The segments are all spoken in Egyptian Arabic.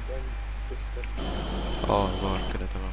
كام لسه اه ظهر كده تمام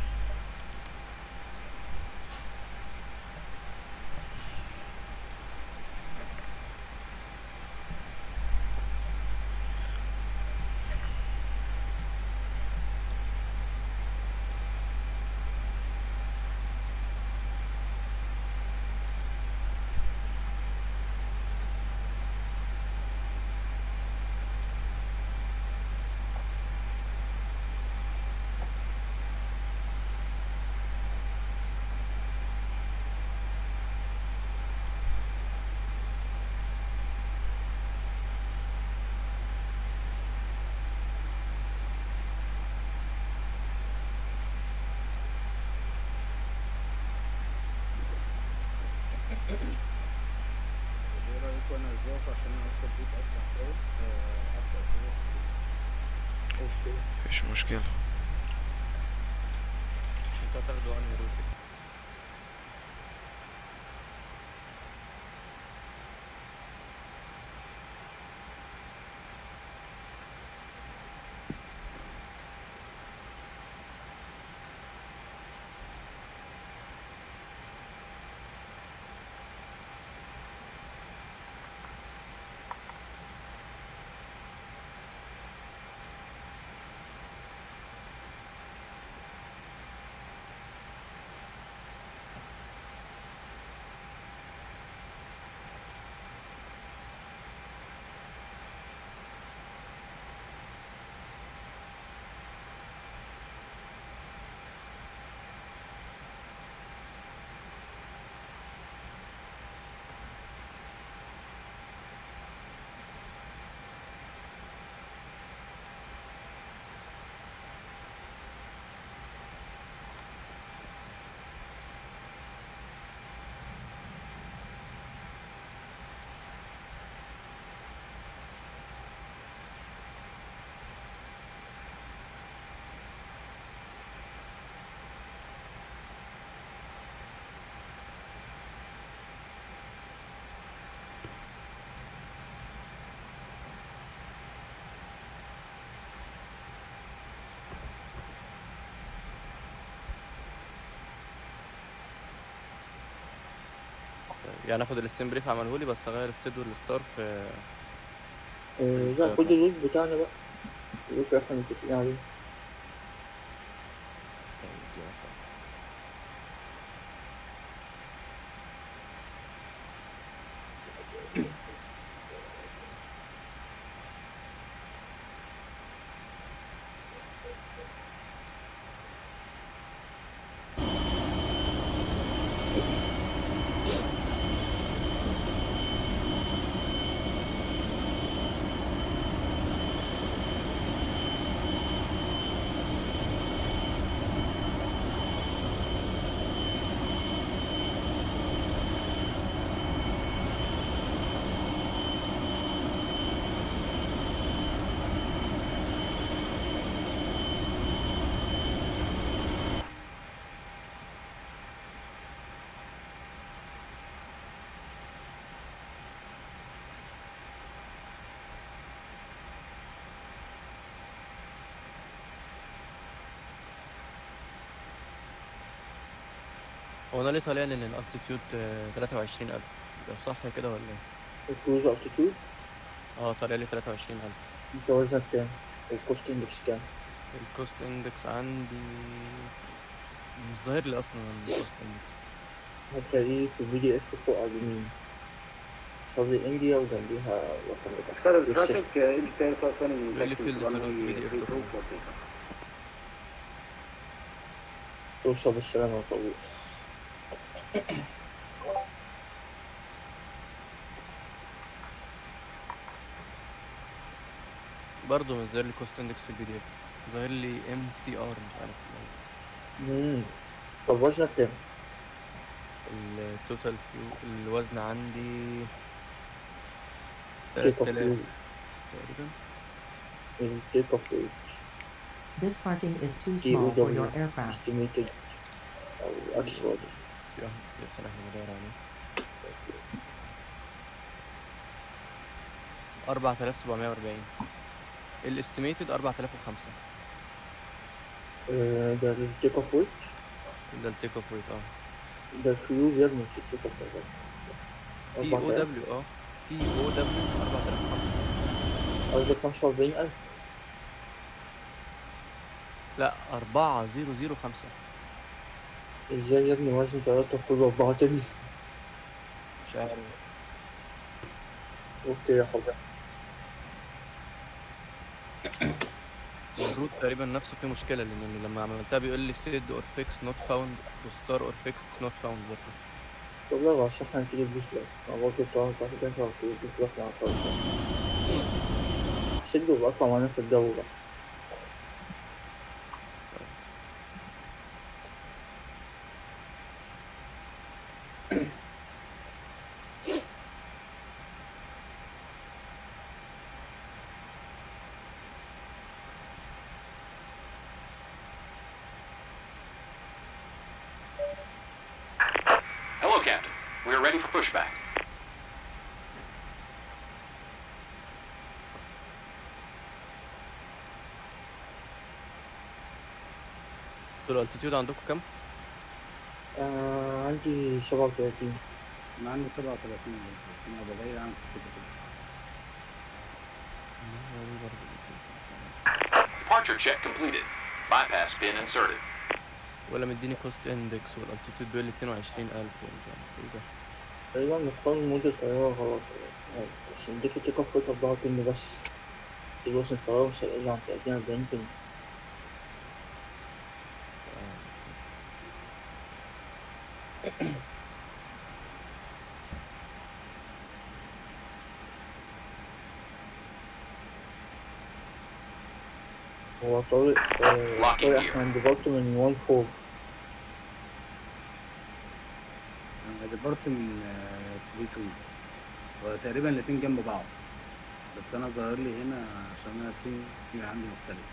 ايه رايكم انا ازاي عشان انا اكتب بيت اسرع شويه آه، ابدا شويه اوكي مفيش مشكلة انتوا هتاخدوا انهي روت يعني اخد الستيم بريف عمله لي بس اغير السيد والستار في آه لا خد اللود بتاعنا بقى اللود اللي احنا متفقين عليه هو انا ليه طالع لي ان الالتيتيود 23000 ده صح كده ولا ايه؟ الكروز التيتيود اه طالع لي 23000 انت وزنك كام والكوست اندكس كام الكوست اندكس عندي مش ظاهر لي اصلا الكوست اندكس هتلاقيه في البي دي اف فوق على اليمين صلي انديا وجنبيها الرقم بتاعها اختار والشيفت. الترافيك ايه التاني ثاني قال لي فيلد فلويد بي دي اف دوكيومنت. توصل بالسلامة وطويل برضه مش ظاهر لي كوست اندكس في البي دي اف ظاهر لي ام سي ار مش عارف مم. طب وزنك كام؟ التوتال فيو الوزن عندي تيك اوف 3000 تقريبا التيك اوف ويت This parking is too تي او small for your دبليو aircraft. استيميتد او اكشوال سياح سياح سلاح بدور عليه 4740 الاستيميتد 4005 آه، ده التيك اوف ويت ده التيك اوف ويت اه ده الفيوز يا ابني مش التيك اوف ويت بس تي او 4000 دبليو اه تي او دبليو 4500 قصدك 45000 لا 4005 ازاي يا ابني وزن ثلاثة كله أربعة تاني مش عارف اوكي يا حبيبي الروت تقريبا نفسه فيه مشكله لان لما عملتها بيقول لي سيد اور فيكس نوت فاوند وستار اور فيكس نوت فاوند برضه طب لا بس احنا هنبتدي بوش باك انا برضه بتوع بتاعت كده شغال بوش باك مع الطرف شدوا بقطع معانا في الجو بقى Hello, Captain. We are ready for pushback. انتوا الالتيتيود عندكم كام؟ آه عندي سبعة وتلاتين انا عندي 37 بس انا بغير عن كده كده Departure check completed. Bypass pin inserted. ولا مديني كوست اندكس والالتيتيود بيقول لي 22000 ومش عارف ايه ده تقريبا مختار مود الطيارة غلط يعني عشان اديك التيك اوف ويت أربعة تاني بس الوزن الطيارة مش هيقل عن تلاتين أربعين تاني هو طارق آه، Locking طارق gear. احنا عند من 1 4 انا ديبارت من 3 2 وتقريبا الاتنين جنب بعض بس انا ظاهر لي هنا عشان انا السين عندي مختلف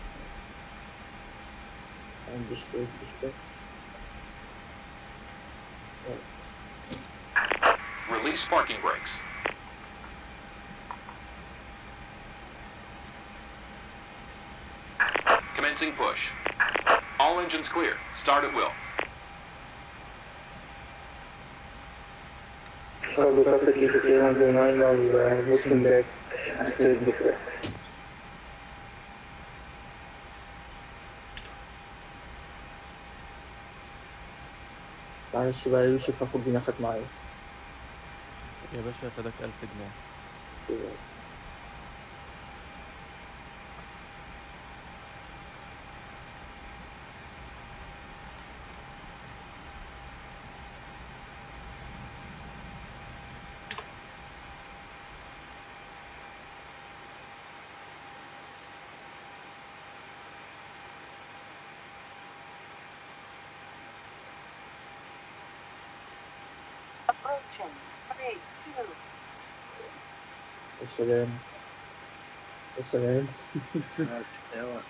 عندي ستريت مش باك Release parking brakes. Commencing push. All engines clear. Start at will. Cargo perfectly clear on the line of uh, looking back straight mid back. معلش بقى يا يوسف هاخد جناحك معايا يا باشا فداك 1000 جنيه Approaching. Three, two, والسلام والسلام ماشي ايوه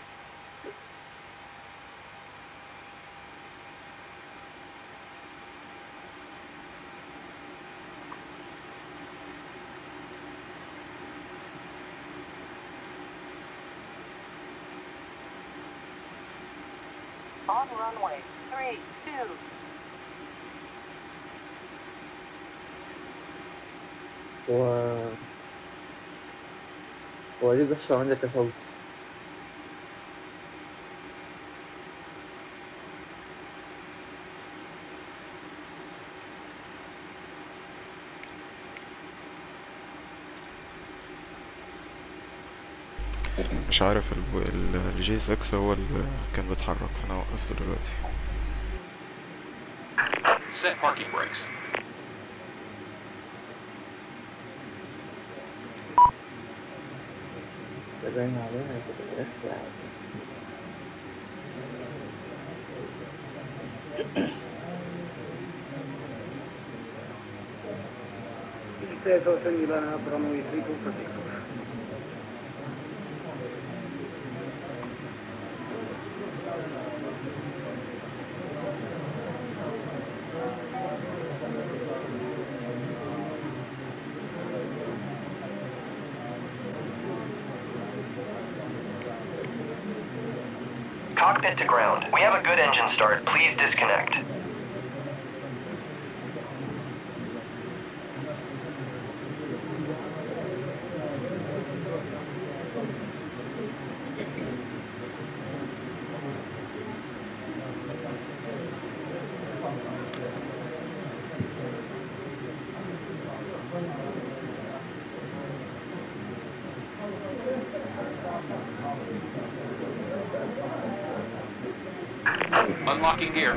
on runway. Three, two, هو هو ليه بيحصل عندك يا فوزي؟ مش عارف الجي اس اكس هو اللي كان بيتحرك فانا وقفته دلوقتي Set parking brakes. ده باين عليها كده بس يعني كيف وصلني بقى انا برانوي 3 2 بروتكتور Cockpit to ground. We have a good engine start. Please disconnect. Unlocking gear.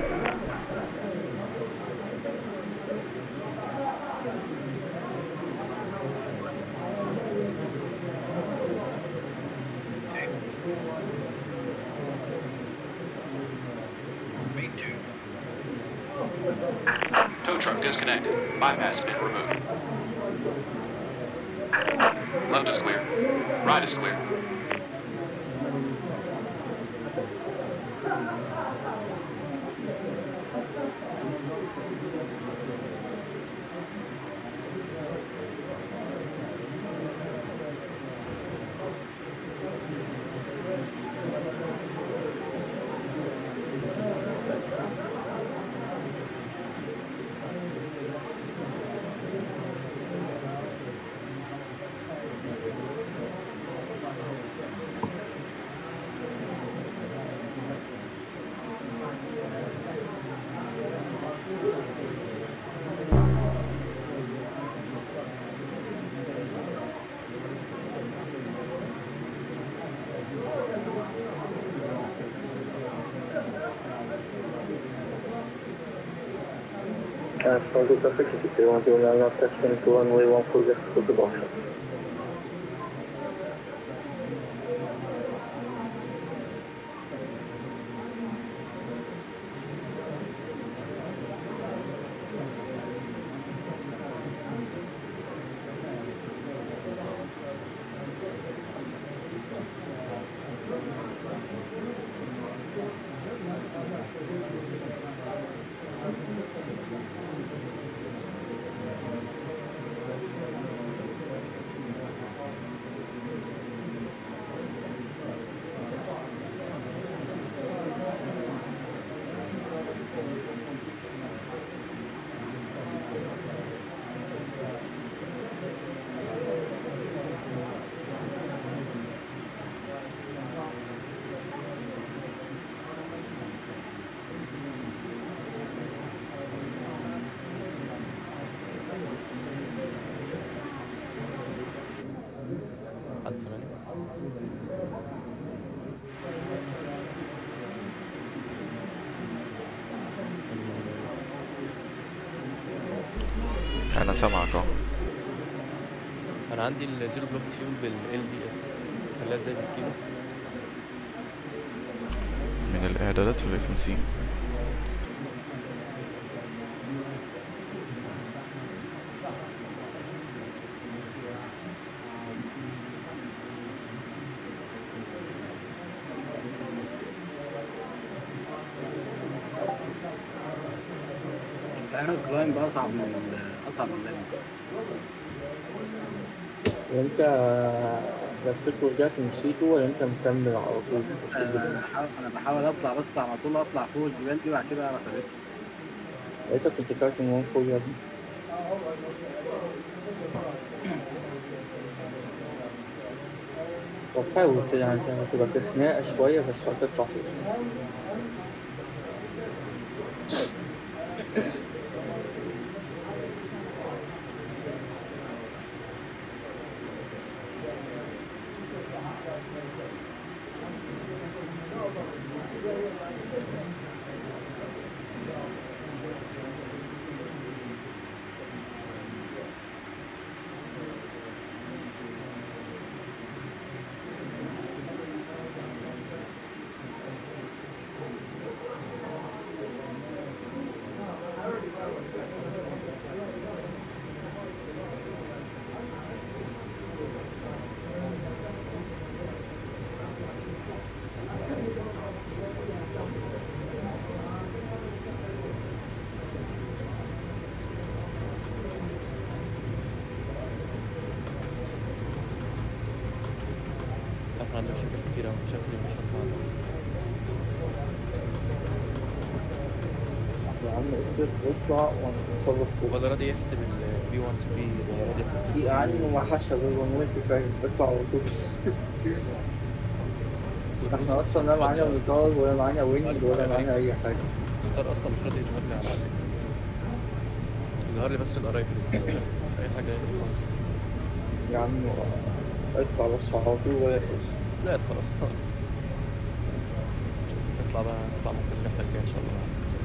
Tow truck disconnected. Bypass been removed. Left is clear. Right is clear. Transport traffic is 109 not touching to runway 14 to the box. حد سامعني انا سامعك اهو انا عندي الزيرو بلوك فيول بالال بي اس خليها ازاي بالكيلو من الاعدادات في الاف ام سي امتحان الكلايم بقى اصعب من ال- اصعب من اللازم وانت لفيت ورجعت مشيته ولا انت مكمل على طول في وسط الجبل؟ انا بحاول انا بحاول اطلع بس على طول اطلع فوق الجبال دي وبعد كده اعرف الف لقيتك كنت كارت من فوق يا ابني طب حاول كده انت هتبقى في خناقة شوية بس هتطلع في الخناقة عارف إن عندي مشاكل كتير أوي شكلي مش هينفع أعمل. عم اطلق واطلع ونصرف فوق ولا راضي يحسب البي 1 سبيد ولا راضي يحط في عنه ما حشى غير ونوتي فاهم اطلع على طول احنا اصلا لا معانا ميتار ولا معانا وينج ولا معانا اي حاجة المختار اصلا مش راضي يظهر لي على الأقل. يظهر لي بس القرايب اللي مش اي حاجه خالص يا عم اطلع بس على طول ولا تحس لا خلاص خالص نطلع بقى نطلع ممكن الرحله الجايه ان شاء الله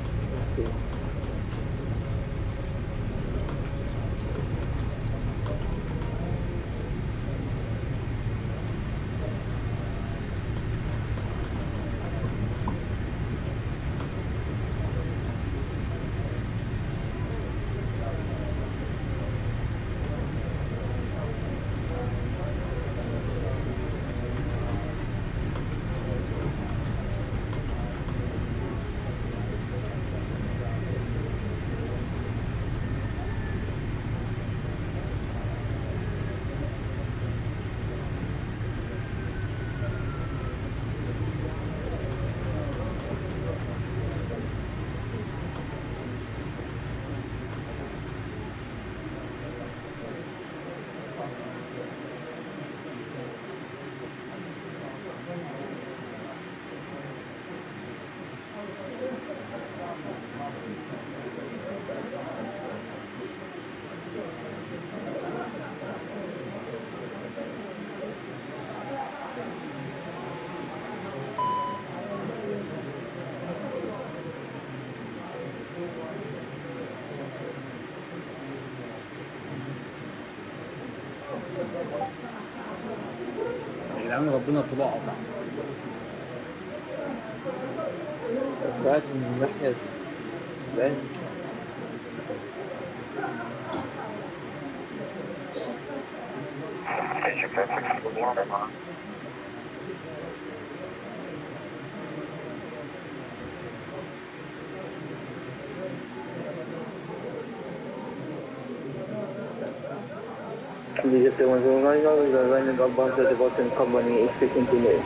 يا جدعان ربنا الطباع اصعب طلعت من الناحية السباق These are the ones who are running the running above the bottom company is speaking to me.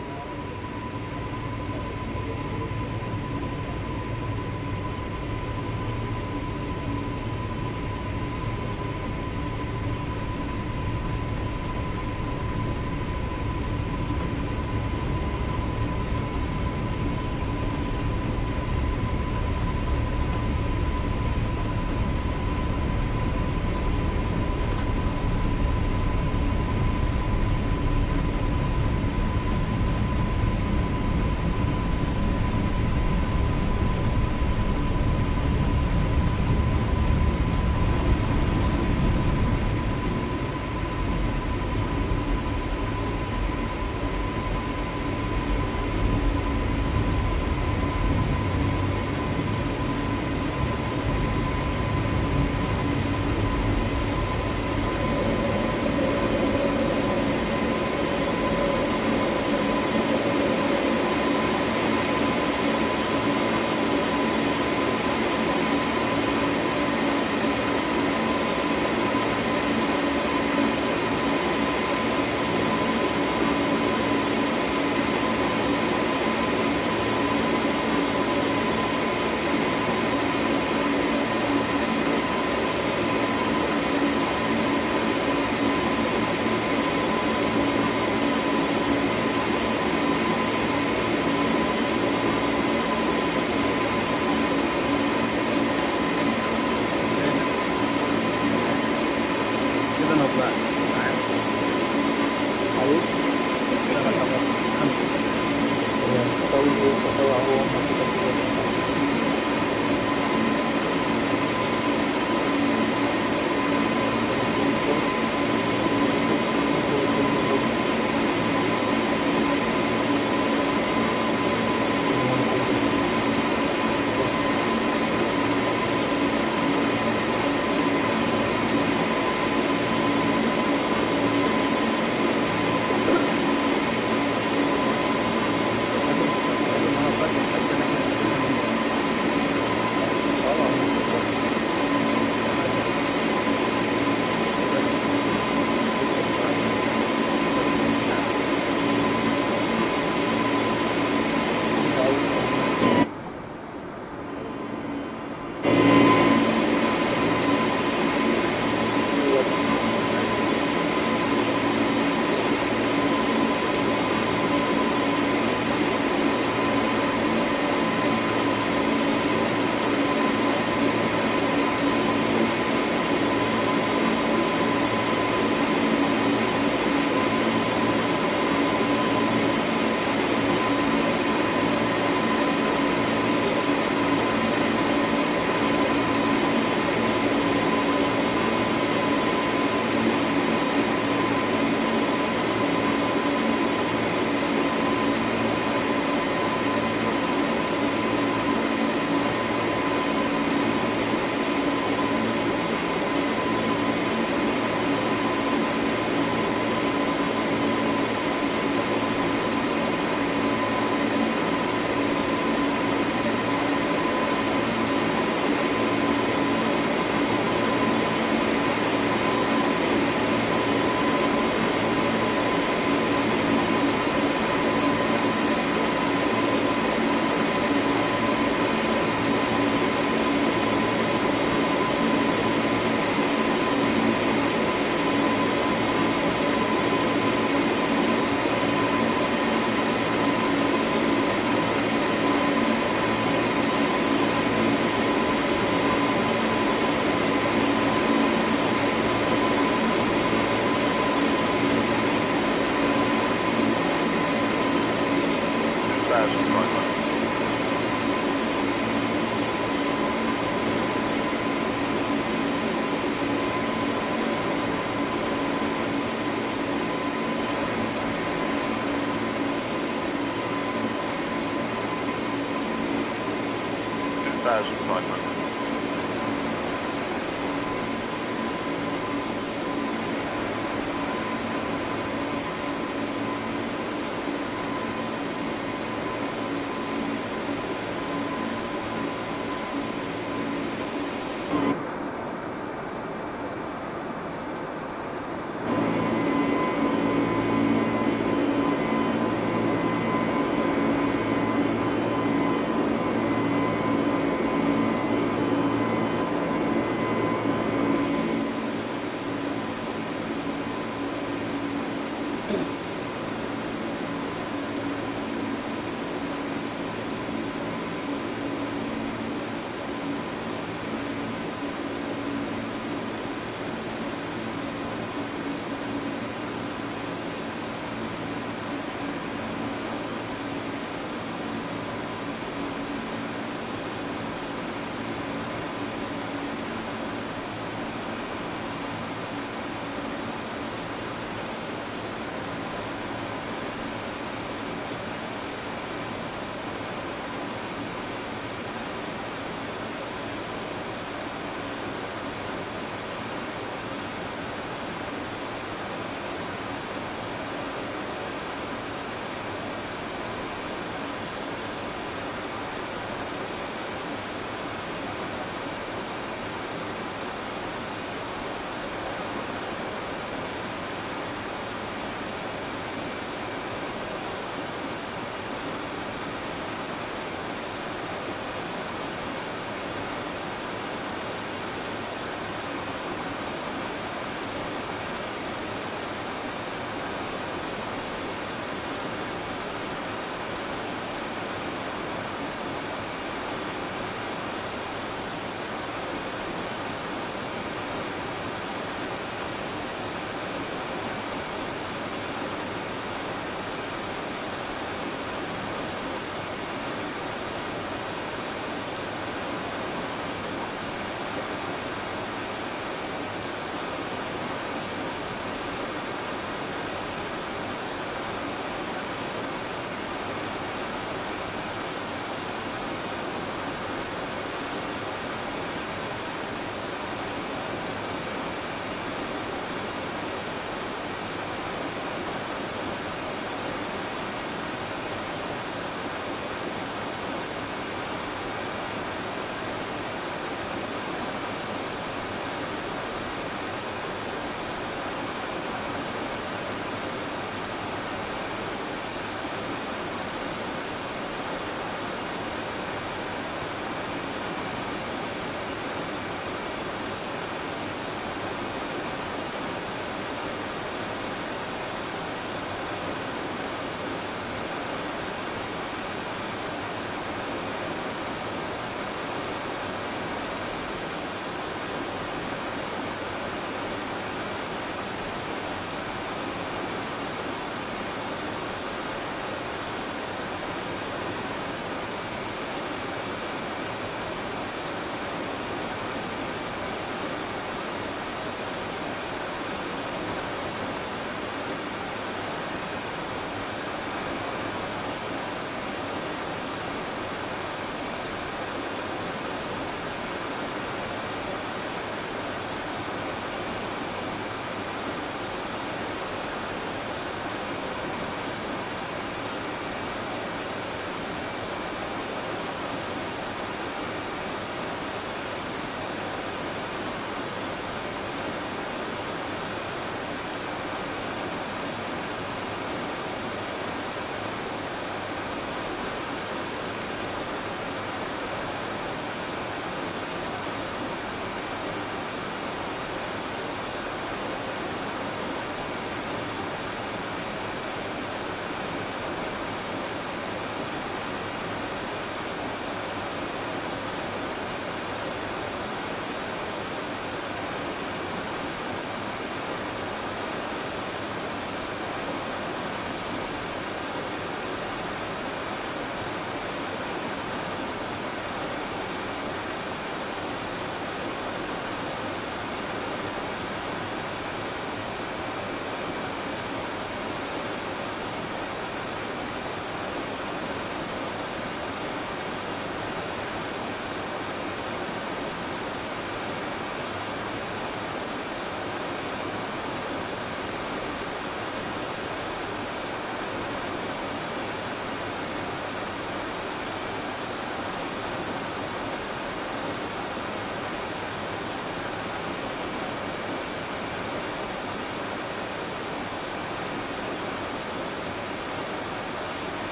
كده انا طلعت معاك. معلش كده انا خلصت الحمد لله طول لسه طلع هو ما كده كده انا فاكر الحته اللي احنا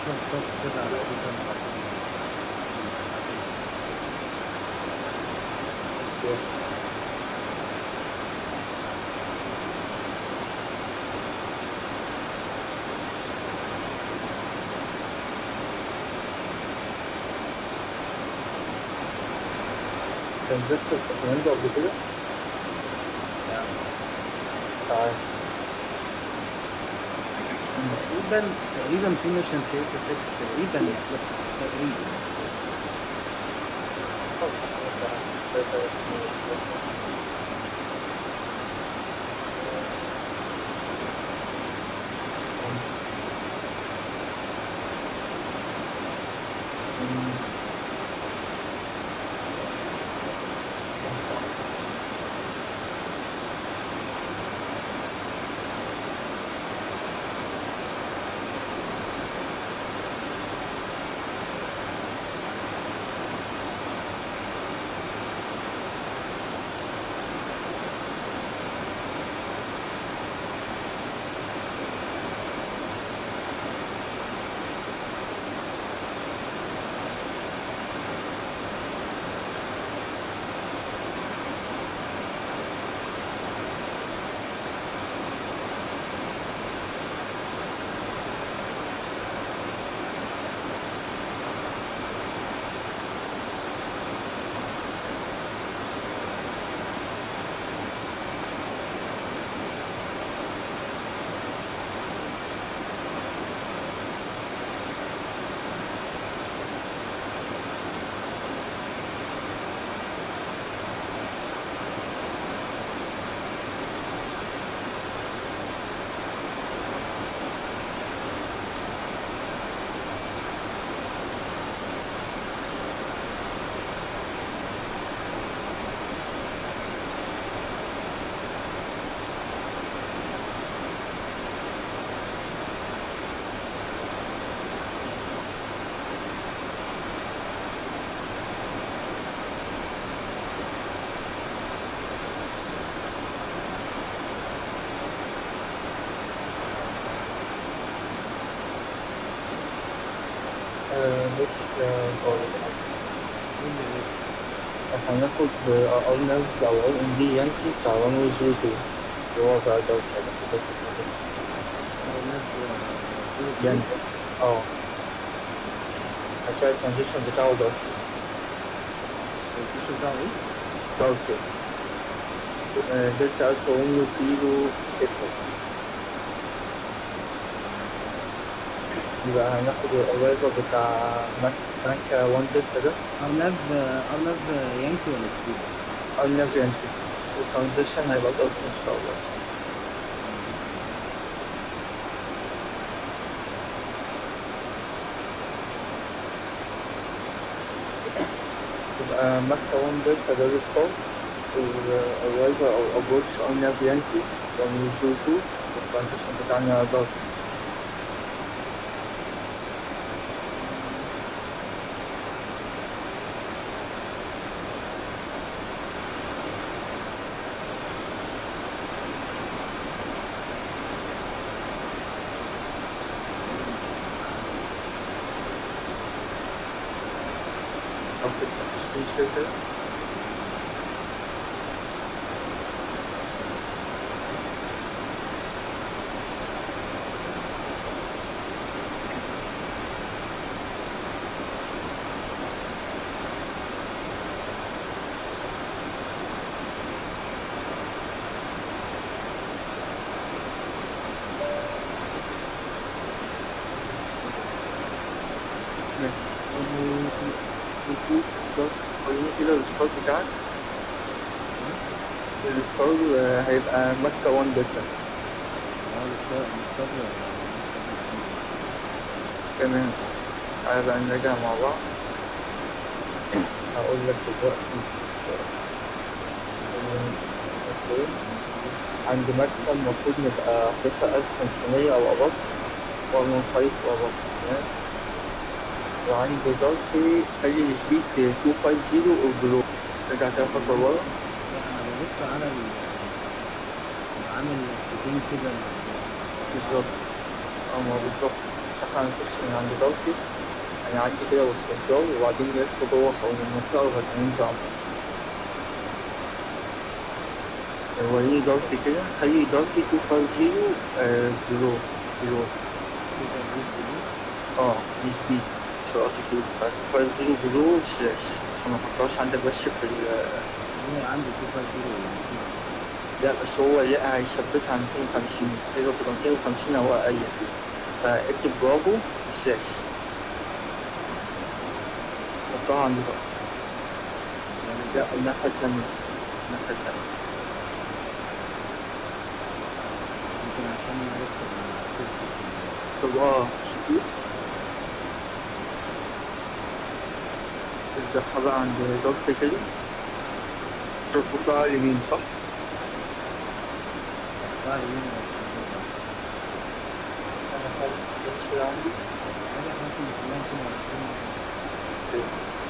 طب كده على كده انت نزلت الكوماندو قبل كده؟ لا. تعال استنى تقريبا تقريبا في ميشن في اف 6 تقريبا تقريبا آه، بص آه، هقول لك. هناخد ار نيرف او ار ام دي يانكي بتاع رانوي زيرو تو اللي هو بتاع ده وكده كده كده. يانكي اه هتلاقي الترانزيشن بتاعه ده الفيش بتاعه ايه؟ دارك كده آه، دلتا ألفا روميو كيلو إكو يبقى هناخد الأرايفر بتاع ماك- ماكا 1 دلتا ده ارنب ارنب يانكي ولا كتير؟ أرنب يانكي والترانزيشن هيبقى دارك إن شاء الله يبقى ماكا 1 دلتا ده الستارز والأرايفر أو أبروتش أرنب يانكي 102 والترانزيشن بتاعنا دارك طب تفتح سكرين شير كده ماشي سكرين دارك وريني كده السكور بتاعك السكور آه، هيبقى مكة 1 دلتا اه مستر مستر تمام تعالى بقى نراجع مع بعض هقول لك دلوقتي آه، عند مكة المفروض نبقى 11500 أو أبط ومن فايف وأبط تمام وعند دارتي خلي السبيد 250 أو بلو رجع كده خطوة ورا لا انا ببص على ال عامل خطين كده بالظبط اه ما هو بالظبط بس احنا هنخش من عند دارتي هنعدي كده وسط الجو وبعدين نلف جوه حول المنطقة لغاية ما ننزل على البحر. وريني دارتي كده خلي دارتي 250 آه بلو بلو اه دي سبيد سرعة كيلو 250 بلو سلاش عشان ما احطهاش عندك بس في ال هو عنده 250 لا بس هو لا هيثبتها عن 250 تقدر تبقى 250 أو أقل فيه فاكتب برافو سلاش حطها عند دارتي لا الناحية التانية الناحية التانية يمكن عشان انا لسه ما كنتش طب اه سكوت الزحة بقى عند دارتي كده تربط بقى على اليمين صح؟ بعد يوم ما أنا خالد يمشي عندي حاجة احنا ممكن نخليها 220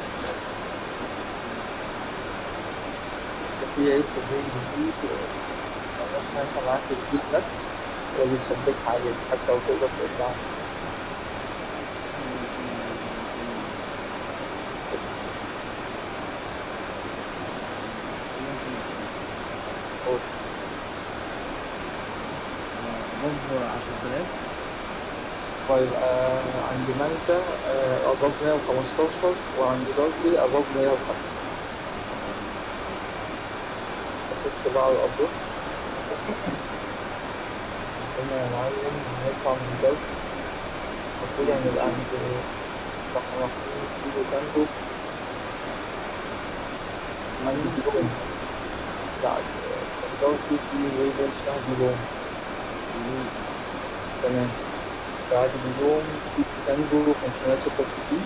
بس في عيب في الريل جديد لو مثلا انت معاك سبيد ماكس هو بيثبتها عليك حتى لو تقدر تقطعها قول. بوب 10000 ويبقى عند مانجا أباف 115 وعند دارتي أباف 105 أخش بقى على الأبروتش هنا يا معلم هنطلع من دارتي المفروض هنبقى عند رقم واحدين كيلو تانجو عند ديلون بعد دارتي في ويفل اسمها ديلون تمام بعد اليوم في تانجو 566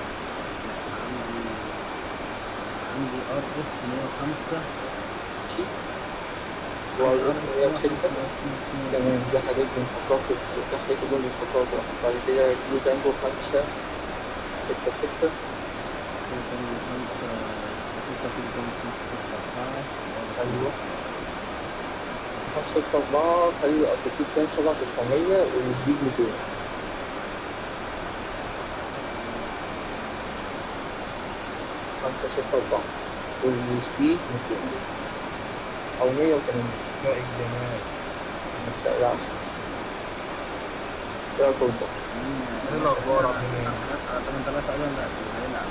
عندي ار اف 105 ماشي وأربعة 106 تمام دي حاجات بنحطها في دي حاجات دول بنحطها في واحد. بعد كده كيلو تانجو 5 6 6 أيوه 5 6 4 خلي الأبليكيت كام 7900 والسبيد 200 5 6 4 والسبيد 200 أو 180 مساء الجمال مساء العسل كده تربط ايه الاخبار عامل ايه؟ 8000 تقريبا لا هيلعب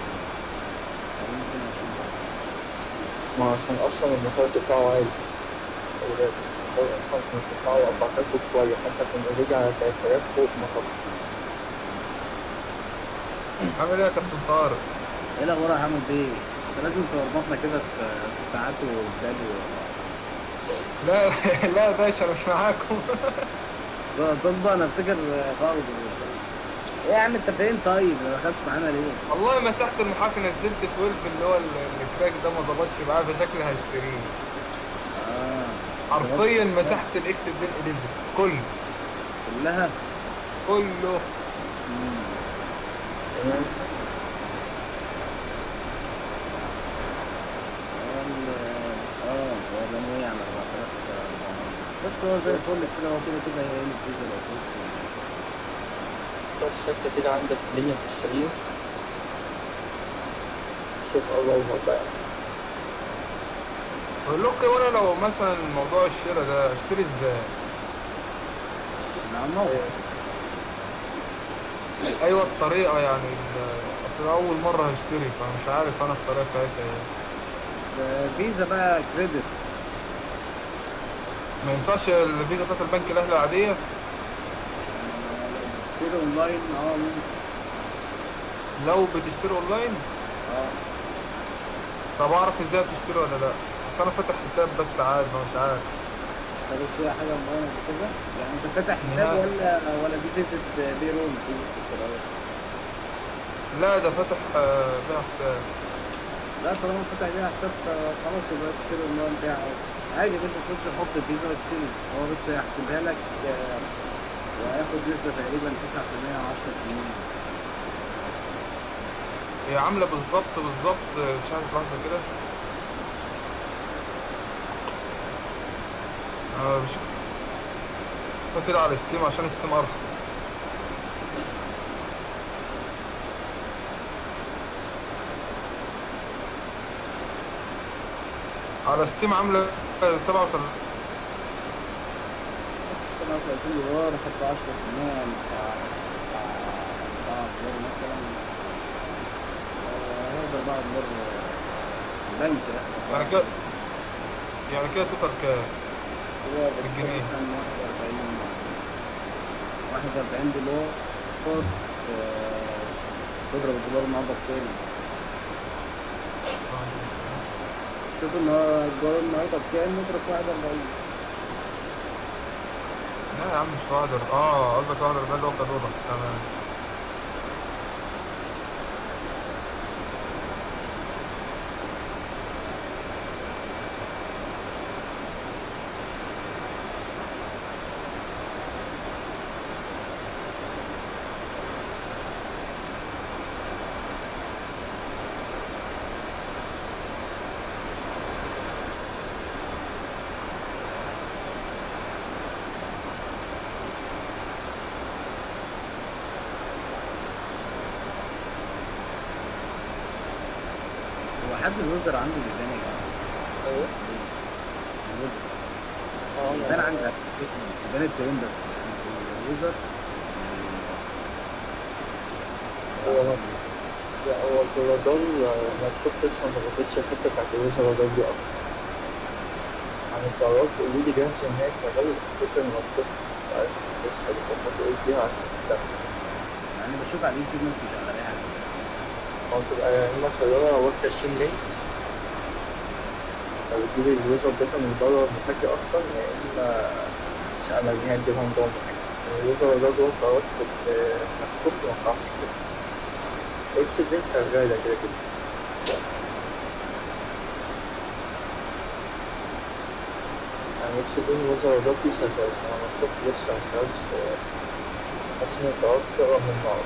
ممكن ما عشان أصلا الموتور بتاعه عالي خلي بالك الموتور أصلا كان بتاعه 4000 شوية حتى كان اوريدي على 3000 فوق الموتور عامل ايه يا كابتن طارق؟ ايه الاخبار يا حمد بيه؟ انت لازم تربطنا كده في في ساعات وبتاعي لا لا يا باشا انا مش معاكم طب انا افتكر خالص ايه يا عم انت فين طيب؟ ما دخلتش معانا ليه؟ والله مسحت المحاكي نزلت 12 اللي هو ال- الكراك ده ما ظبطش معايا فشكلي هشتريه اه حرفيا مسحت الاكس بين 11 كله كلها كله مم. تمام اه هو ده على 4000 بس هو زي الفل كده هو كده كده هي الفيزا لو كنت بس انت كده عندك الدنيا في السليم شوف الله بقى بقول لكم وانا لو مثلا موضوع الشراء ده اشتري ازاي؟ نعم موقع ايوه الطريقه يعني ال- اصل اول مره هشتري فمش عارف انا الطريقه بتاعتها ايه فيزا بقى كريدت ما ينفعش الفيزا بتاعت البنك الاهلي العاديه تشتري اونلاين اه ممكن لو بتشتري اونلاين اه طب اعرف ازاي بتشتري ولا لا بس انا فاتح حساب بس عادي مش عارف طب فيها حاجه معينه كده يعني انت فاتح حساب نهائي. ولا ولا دي فيزة بيرول لا ده فاتح آه، بيها حساب لا طالما فاتح بيها حساب آه، خلاص يبقى تشتري اونلاين بيها عادي عادي انت تخش تحط الفيزا وتشتري هو بس هيحسبها لك آه، وهياخد نسبة تقريبا 9% او 10% هي عامله بالظبط بالظبط آه، مش عارف لحظه كده اه مش كده كده على ستيم عشان ستيم ارخص على ستيم عاملة سبعة وتلاتين 37 دولار احط 10% يعني بتاع بتاع 4 دولار مثلا آه، هقدر بقى دولار بنك يعني كده يعني كده توتال كام؟ هو بالجنيه. مثلا 41 41 دولار آه، تضرب الدولار النهارده بكام؟ شوف النهارده الدولار النهارده بكام نضرب في 41 لا يا عم مش واحد اه قصدك واحد ده اللي هو كدولار تمام هو حد الوزر عنده بيبان يا جماعه ايوه الوزر اه بيبان أنا- عندي بيبان الترين بس الوزر هو ما- لا هو الجرادال مكسوب لسه ما ظبطتش الحتة بتاعت الجرادال دي أصلا عن الجراد قولوا لي جاهز إن هي تشغل بس فكرة إن مكسوب مش عارف لسه بيظبطوا إيه فيها عشان تشتغل يعني بشوف على اليوتيوب ناس بيشغلها أو تبقى يا إما شغالة واخدة شين لينك أو تجيب الويزر داتا من بره المحاكي أصلا يا إما مش أمل إن هي تجيبها من جوه المحاكي الويزر ده جوه الجراد كنت مكسوب ما تعرفش كده إكس لينك شغالة كده كده يعني يكسبون وزر الربي شغال أنا مبسوط لسه مشتغلش حاسس إن القرار تقرا من بعض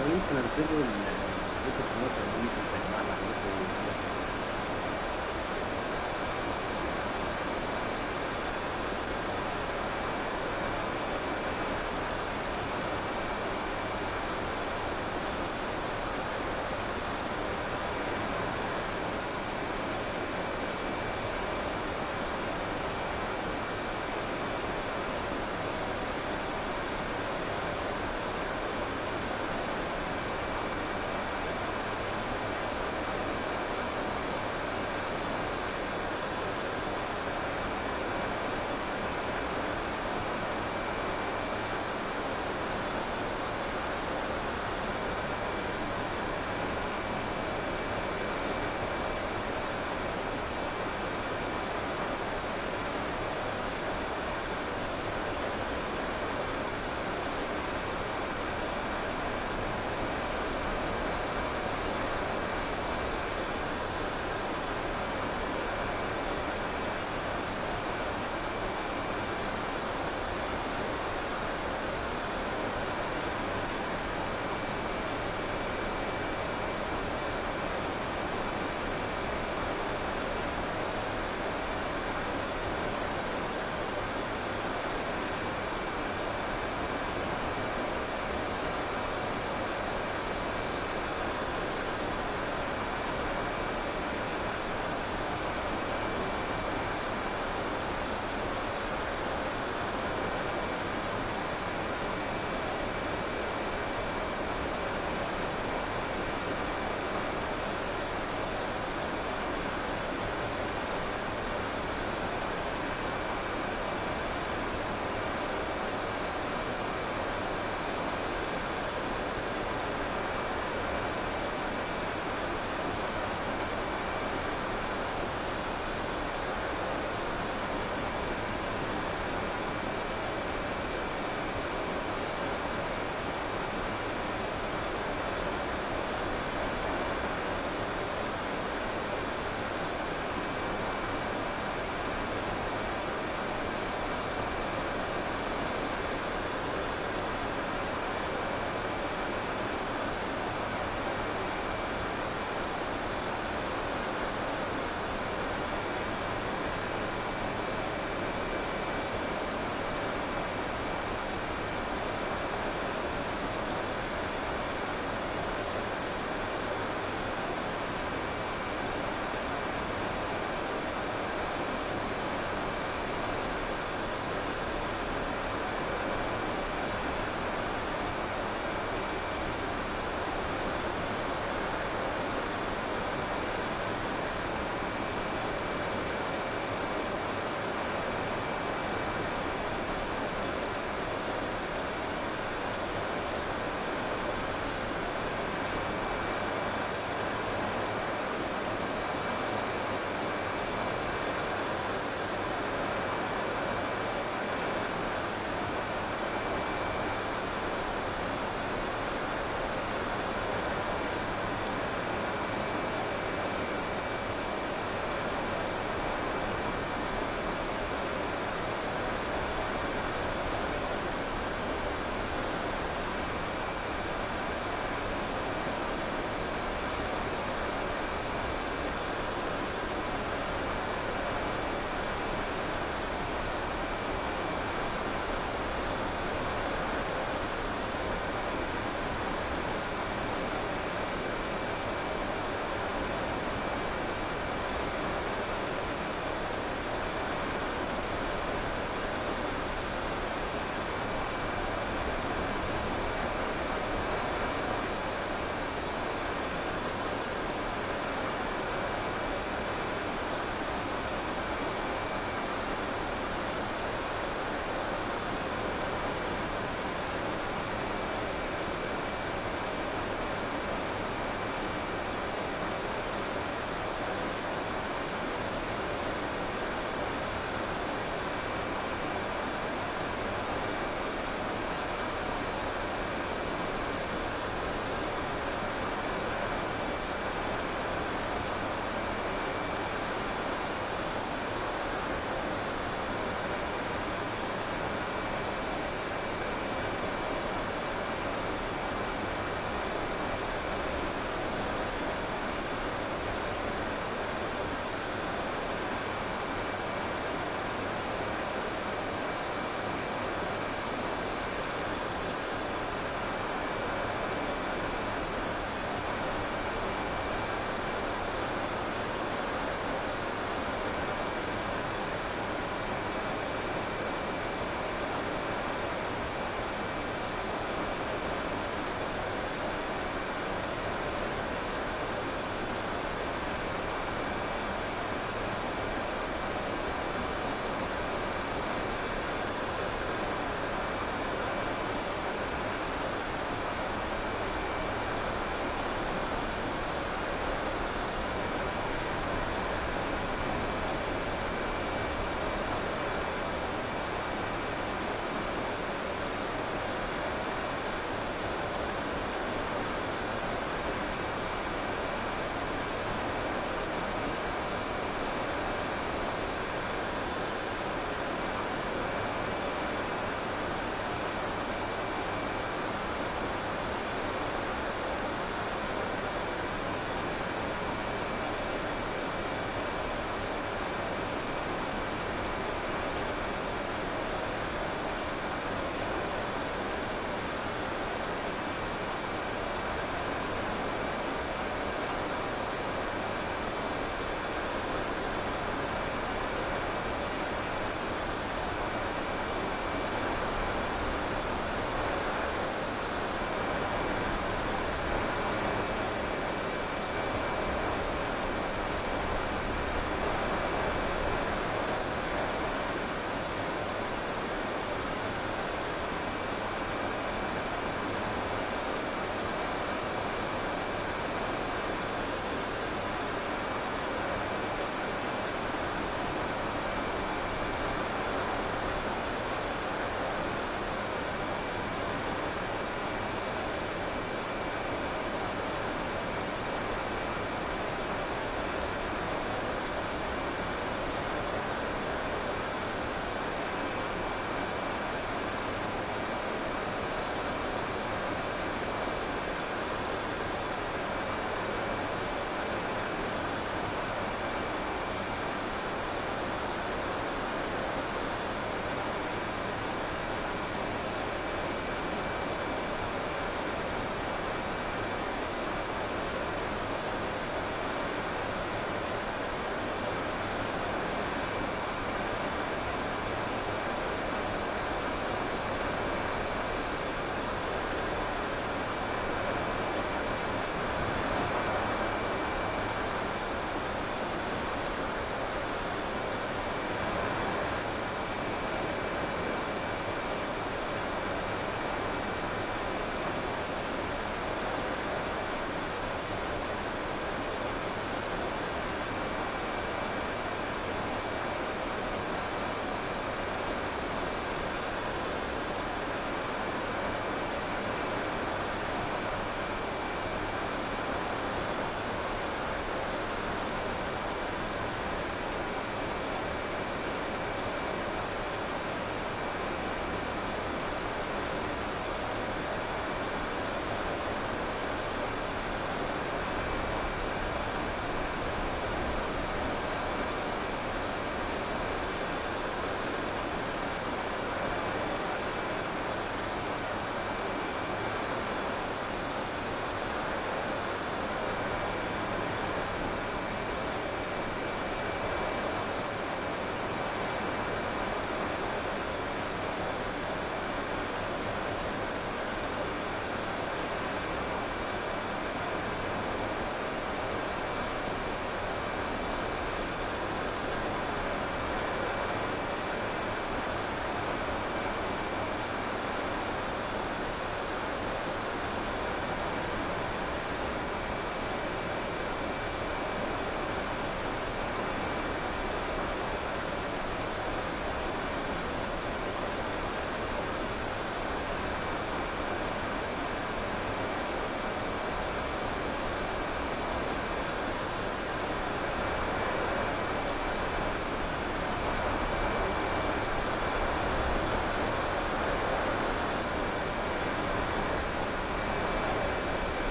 يمكن انزله البيت الكمبيوتر دي يمكن تجمع لك بيته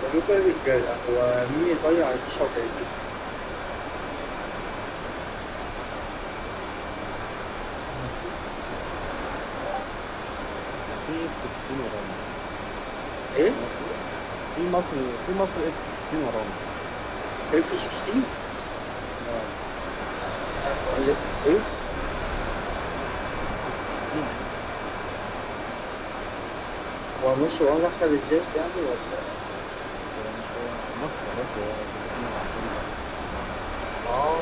مبروك يا رجالة هو مين يضيع ال 39 في اف 16 ورانا ايه؟ في مصر في مصر اف 16 ورانا اف 16 اه ايه؟ اف 16 هو ماشي ورانا احنا بالذات يعني ولا هو مش هو مصر برضه هو احنا عارفين اه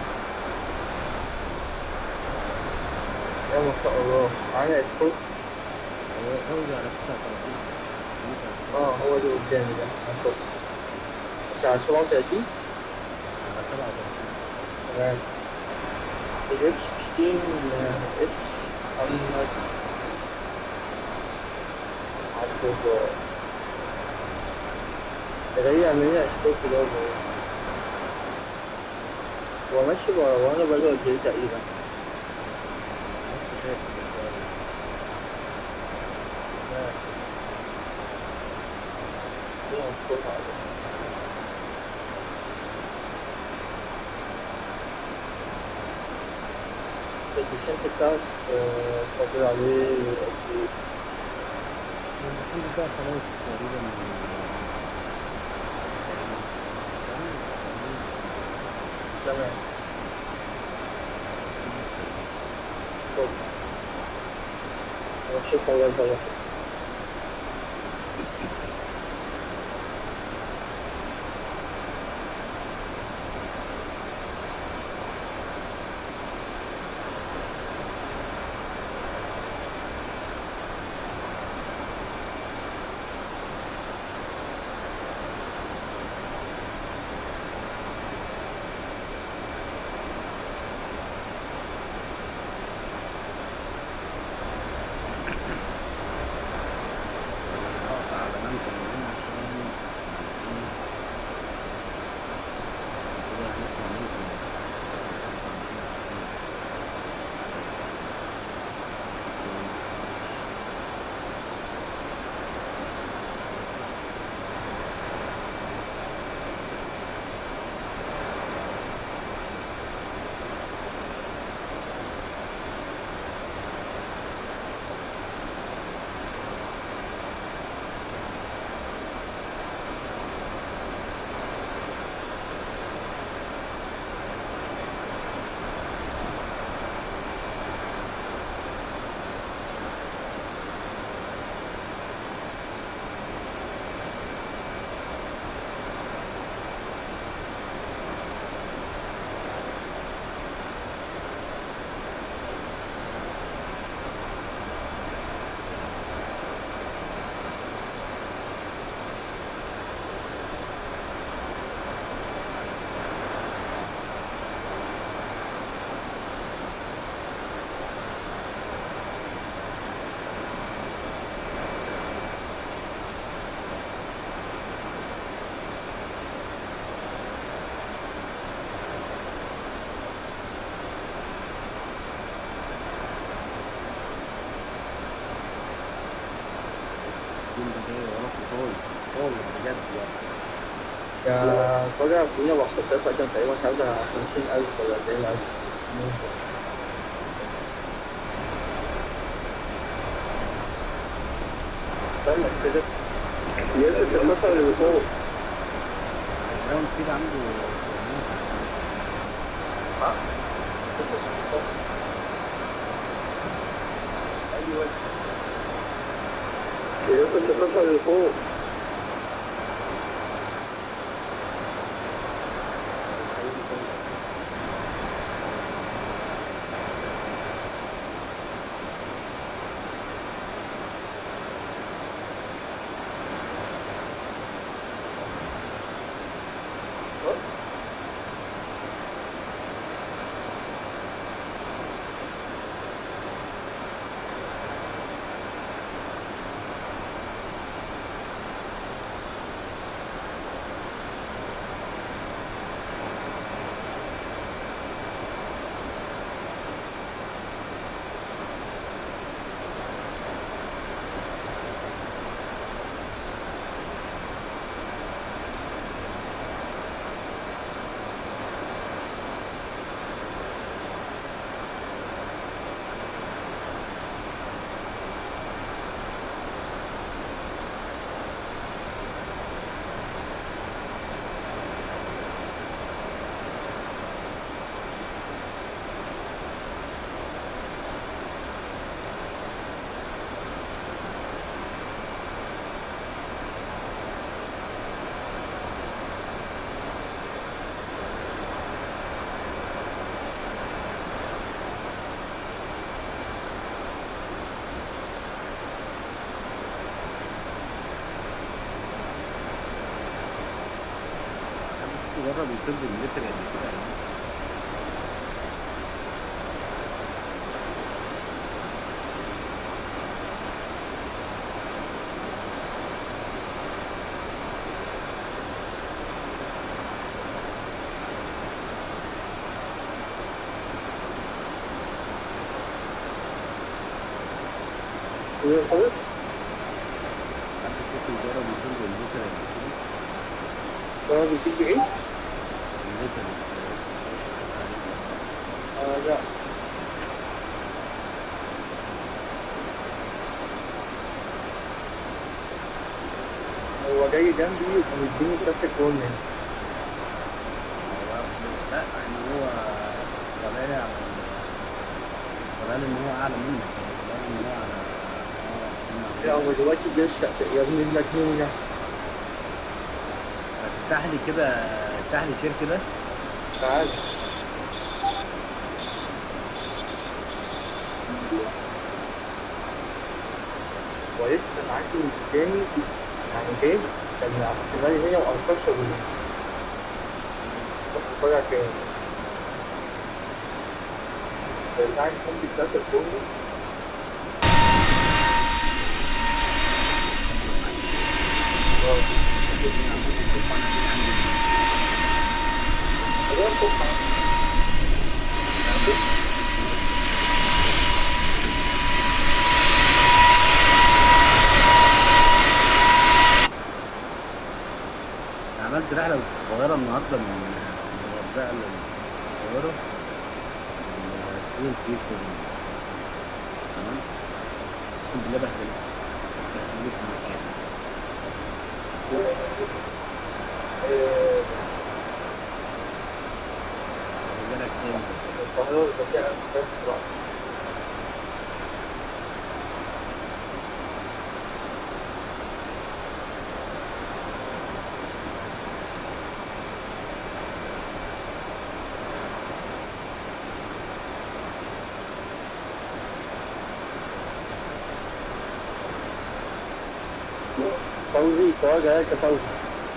يا ما شاء الله معانا اسكوت هو قوي على 39 اه هو اللي قدامي ده هشوف بتاع 37 على 37 تمام الاف 16 اف محمد عبد الله ده جاي يعمل لنا اسكوت ده ولا ايه؟ هو ماشي ورا وانا بقاله قد ايه تقريبا بس خايف كده اسكوت على الديسنت بتاعك آه، فاضل عليه قد ايه؟ البسيط ده خلاص تقريبا تمام طب وشوف الله يفرحك اقطع على منكم هنا عشان كده هنطلع منكم السكستين ده جاي وراكوا طاير طاير بجد يعني يا طالع فينا ب 10000 أيتم تقريبا مش عارف 50000 ولا 40000 استنى كده يلبس البصر اللي فوق الجراوند سبيد عنده 700 يلبس البصر أيوه يلبس البصر اللي فوق مش هيجي خالص. جرب يطب المليتري قبل كده يعني ايه خلاص حد فيكم جرب يطب المليتري قبل كده هو بيسيب ايه؟ المليتري آه لا هو جاي جنبي ومديني ترافيك وورنينج لا يعني هو طالع لي على طالع لي ان هو اعلى منك طالع لي ان هو على اه لا هو دلوقتي بيشرق يا ابن المجنونة افتح لي كده افتح لي شير كده تعال ولسه معاكي من قدامي يعني جاي كان على الشمال هنا وانكسر هنا بتفرج تاني رجعني جنبي تلاتة كورنر خلاص سبحان عملت رحلة صغيرة النهاردة من من الغردقة للقاهرة ستودنت فيس تمام اقسم بالله بهدلت بهدلت في المكان آه، بالك تاني القاهرة الغردقة بس بقى فوزي تواجه هيك فوزي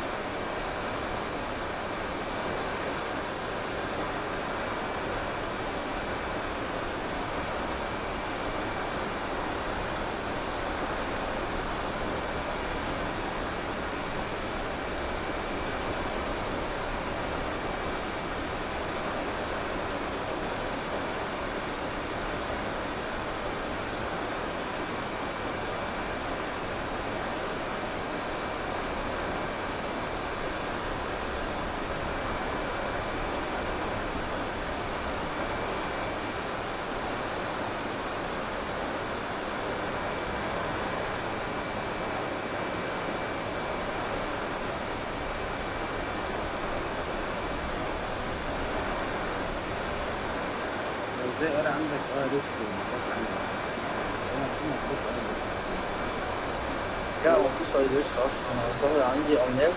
لو ازاي قرا عندك اه ليست ومحطوط عندك انا في محطوط اه ليست لا مفيش اي لسه اصلا انا ظاهر عندي ارنب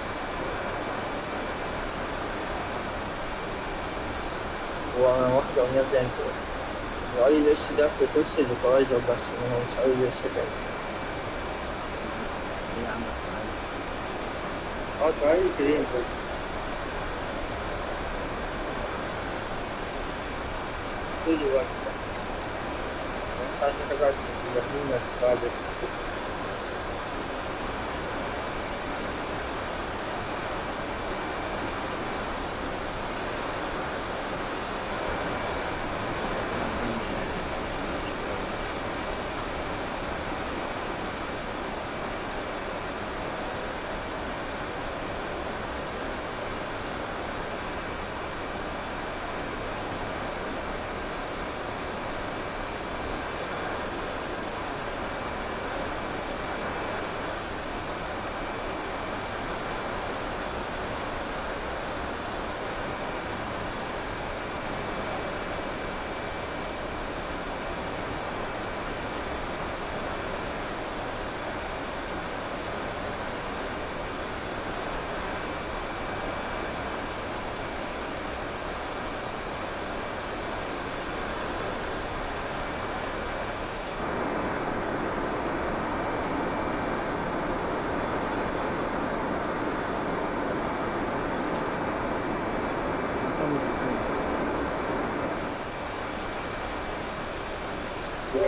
وانا واخد ارنب ده انت الاي لسه ده فريكونسي لوكالايزر بس انما مش اي لسه تاني ايه عندك معايا اه تعالي كريم بس كل وقت بس عشان تقعد تجننك بعد الشغل.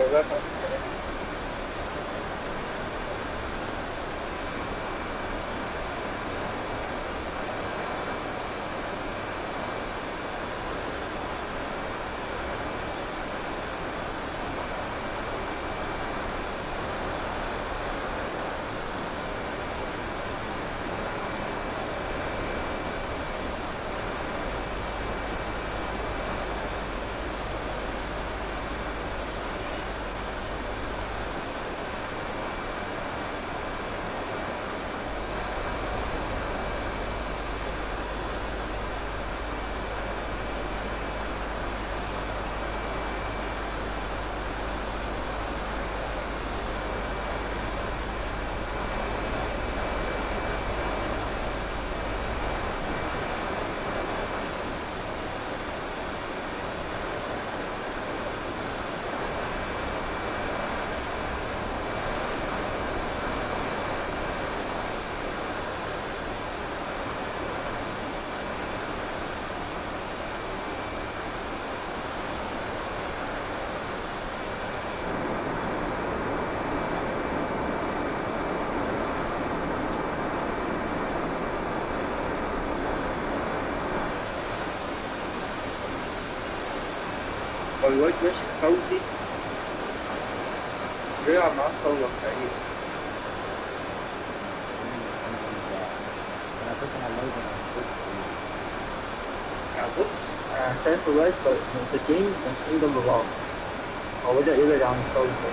خلي بالك أنا كنت هناك. والواد ماشي فوزي بيلعب معاه صور تقريبا انا فاتح على اللايف انا مش يعني بص أنا شايف الوايز منطقتين ماشيين جنب بعض هو بدأ يبعد عن الفاول ده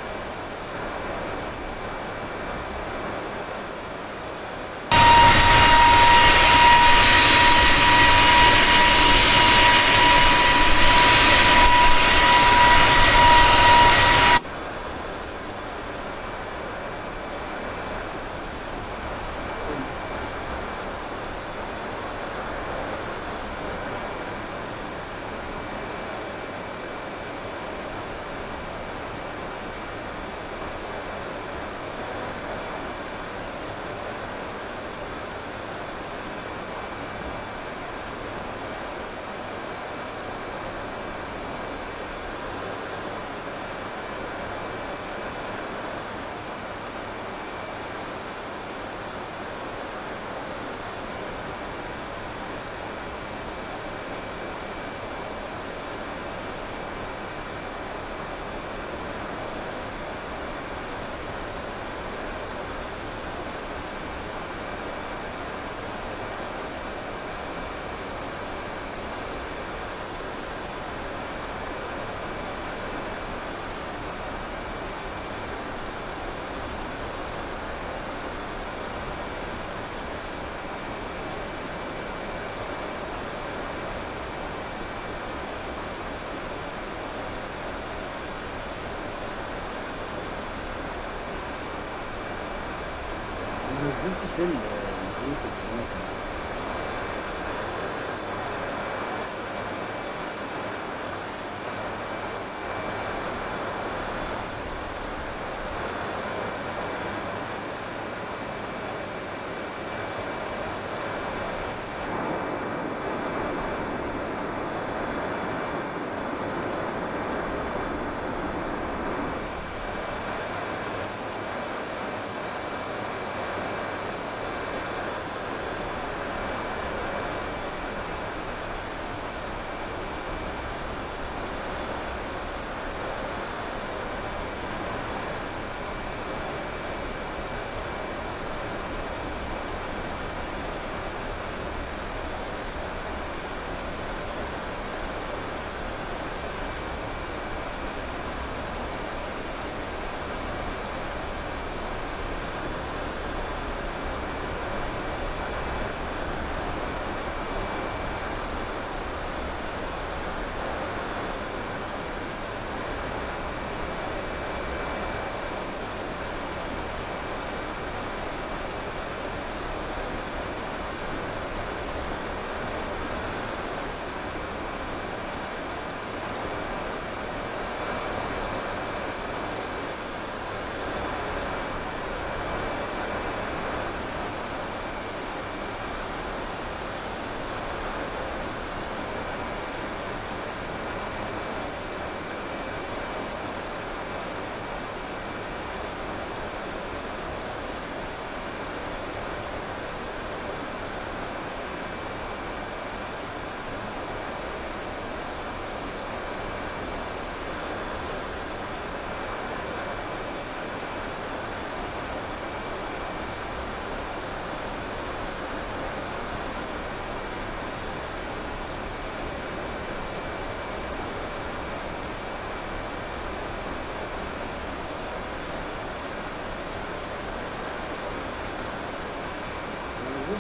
ما نزلتش فين اليوتيوب هناك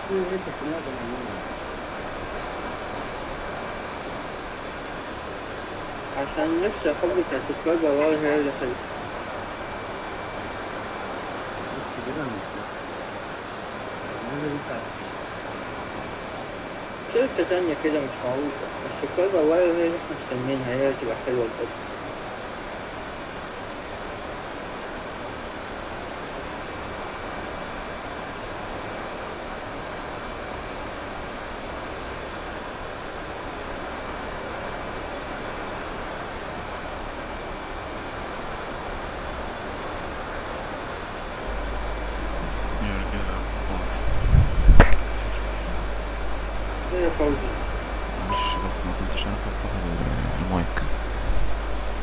في ايه 380 عشان نفس الحب بتاعت الكلب والله هي اللي حلوة بس كده مش لازم انت شركة تانية كده مش معروفة بس الكلب والله هي اللي احنا مستنيينها هي اللي تبقى حلوة بجد يا رجالة حوار. ايه يا فوزي معلش بس ما كنتش عارف افتح ال- المايك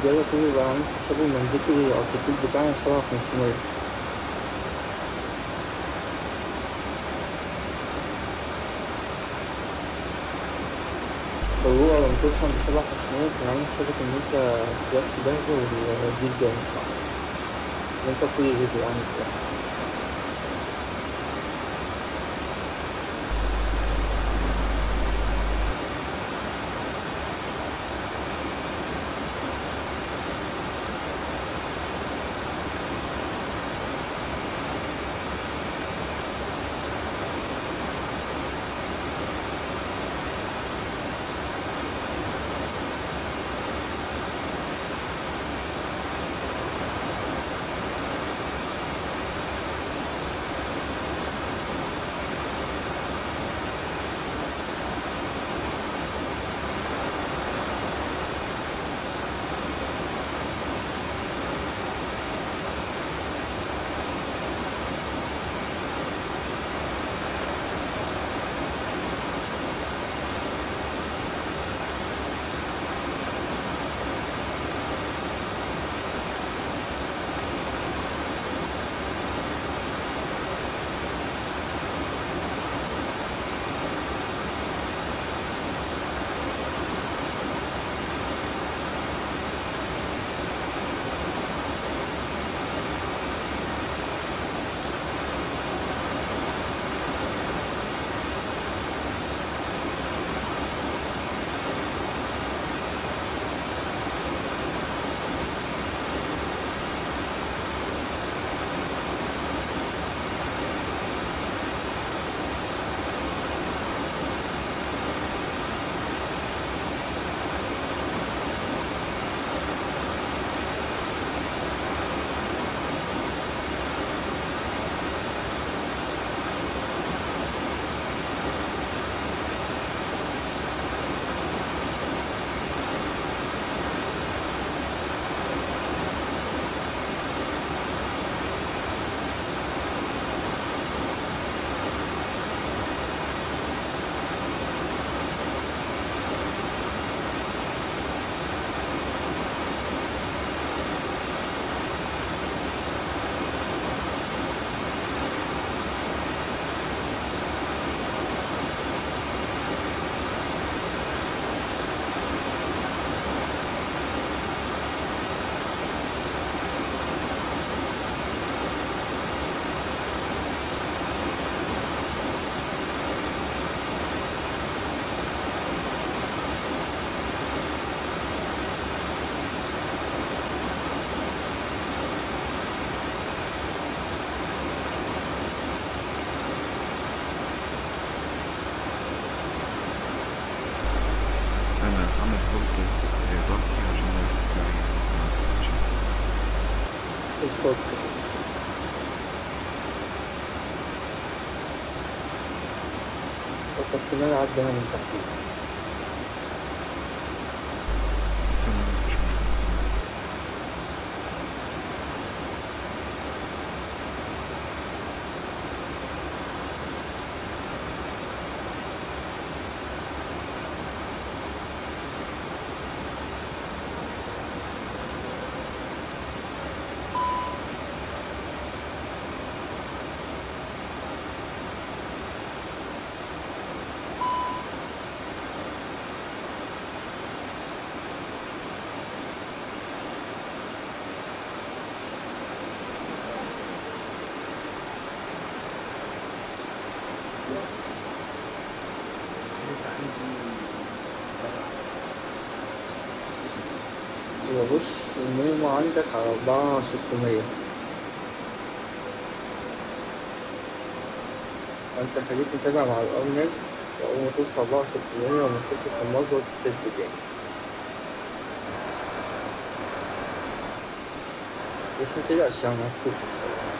الرجالة كله بقى عامل حسابه المنديكي الارتيكل بتاعنا سبعة خمسمية فهو لما توصل بسبعة خمسمية كان عامل حسابك إن أنت الفراخ جاهزة والديل جاهز معاك إن أنت كل فيديو يعني كده انا عامل هولد في داركي عشان ارتفاعي الساعة ستوب بس احتمال عدى أنا من تحتيه تمام مفيش مشكلة هو بص المينيمو عندك على أربعة ستمية فأنت خليك متابع مع الأرنب وأول ما توصل أربعة ستمية ومفروض في المصدر تسد تاني بس متقلقش يعني هتشوف إن شاء الله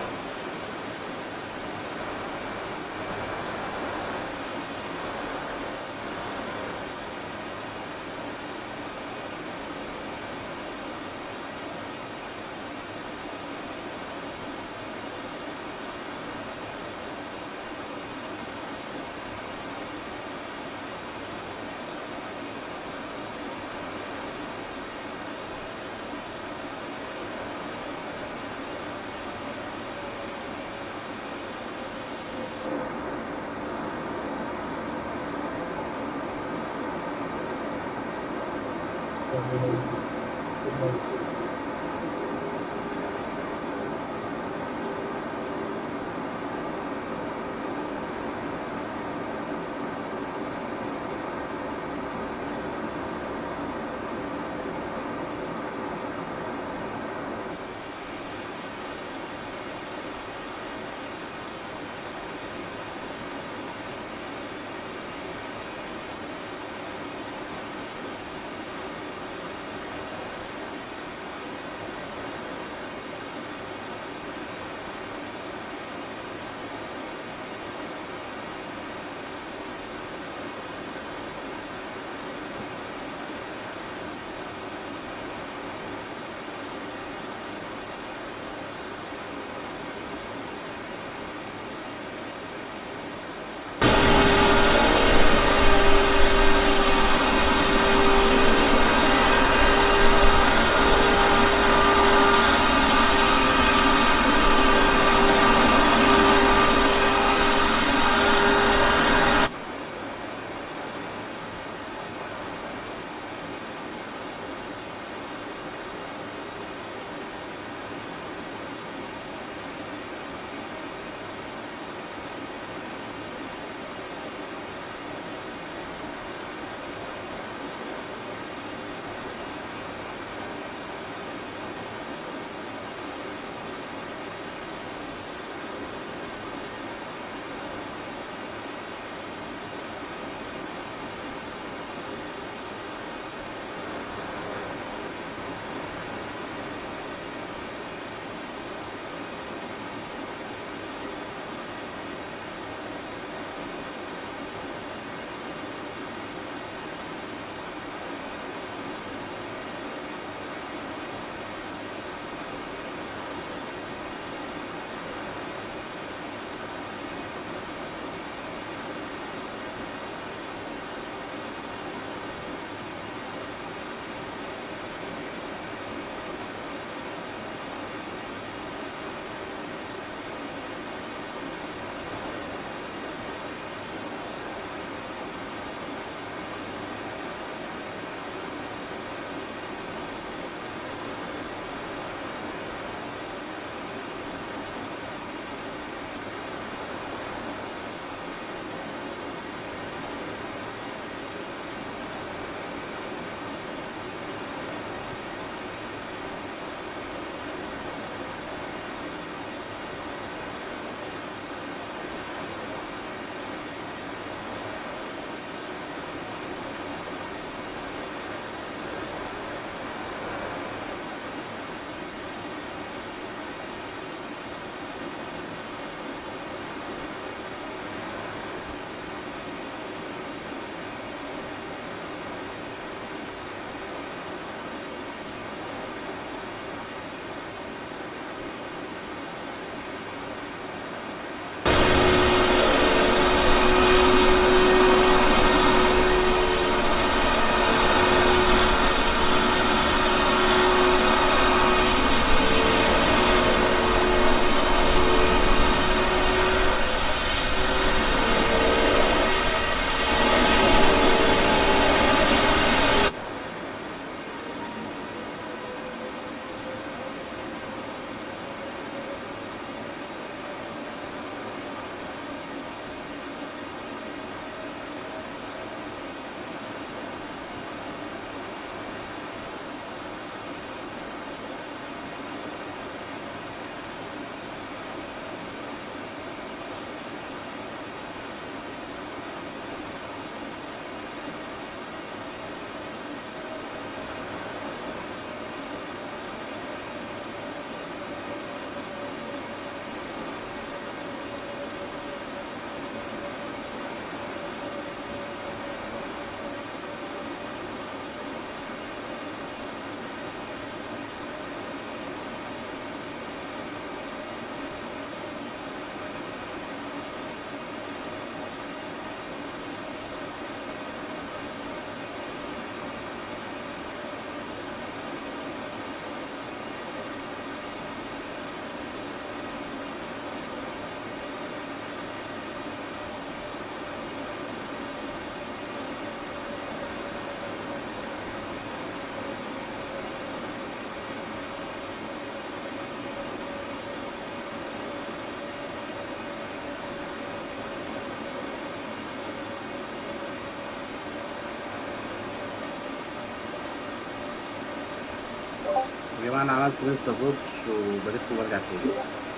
يا جماعة أنا عملت مستر فوتش وبديت وبرجع تاني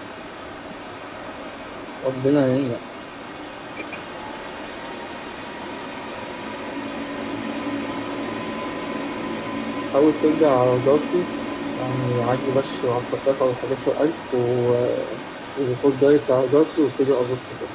ربنا يعينك حاول ترجع على جارتي يعني عادي بس على الصفحة أو 11000 و وخد دايركت على جارتي وابتدي أبص كده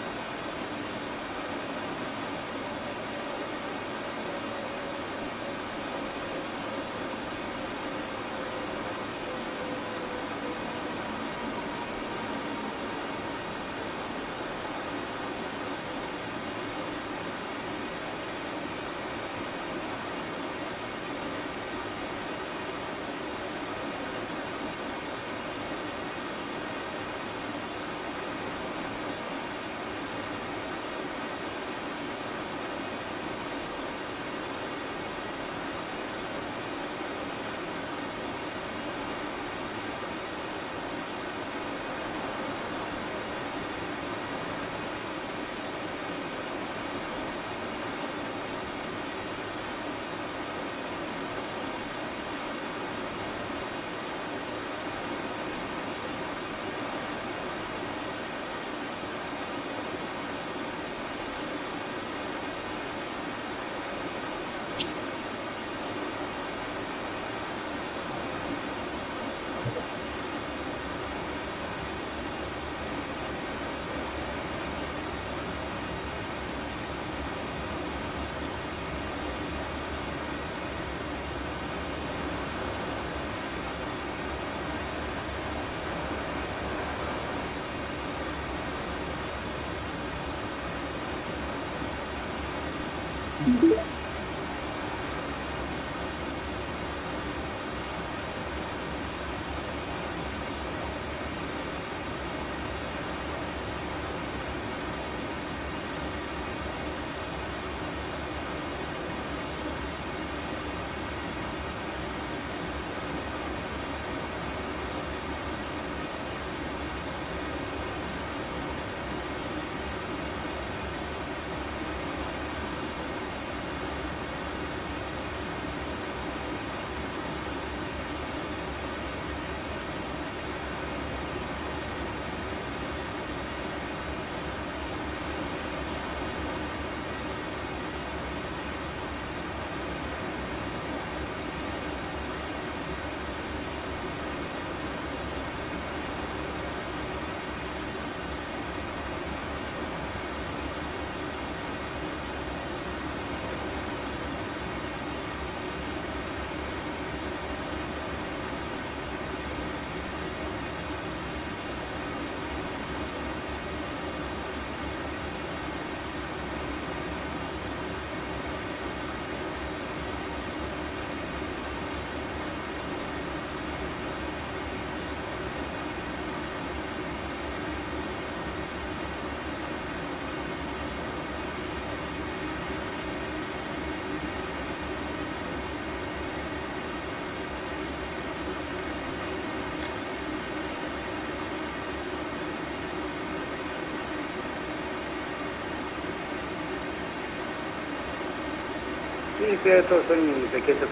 Sì, Pietro, sogni perché ti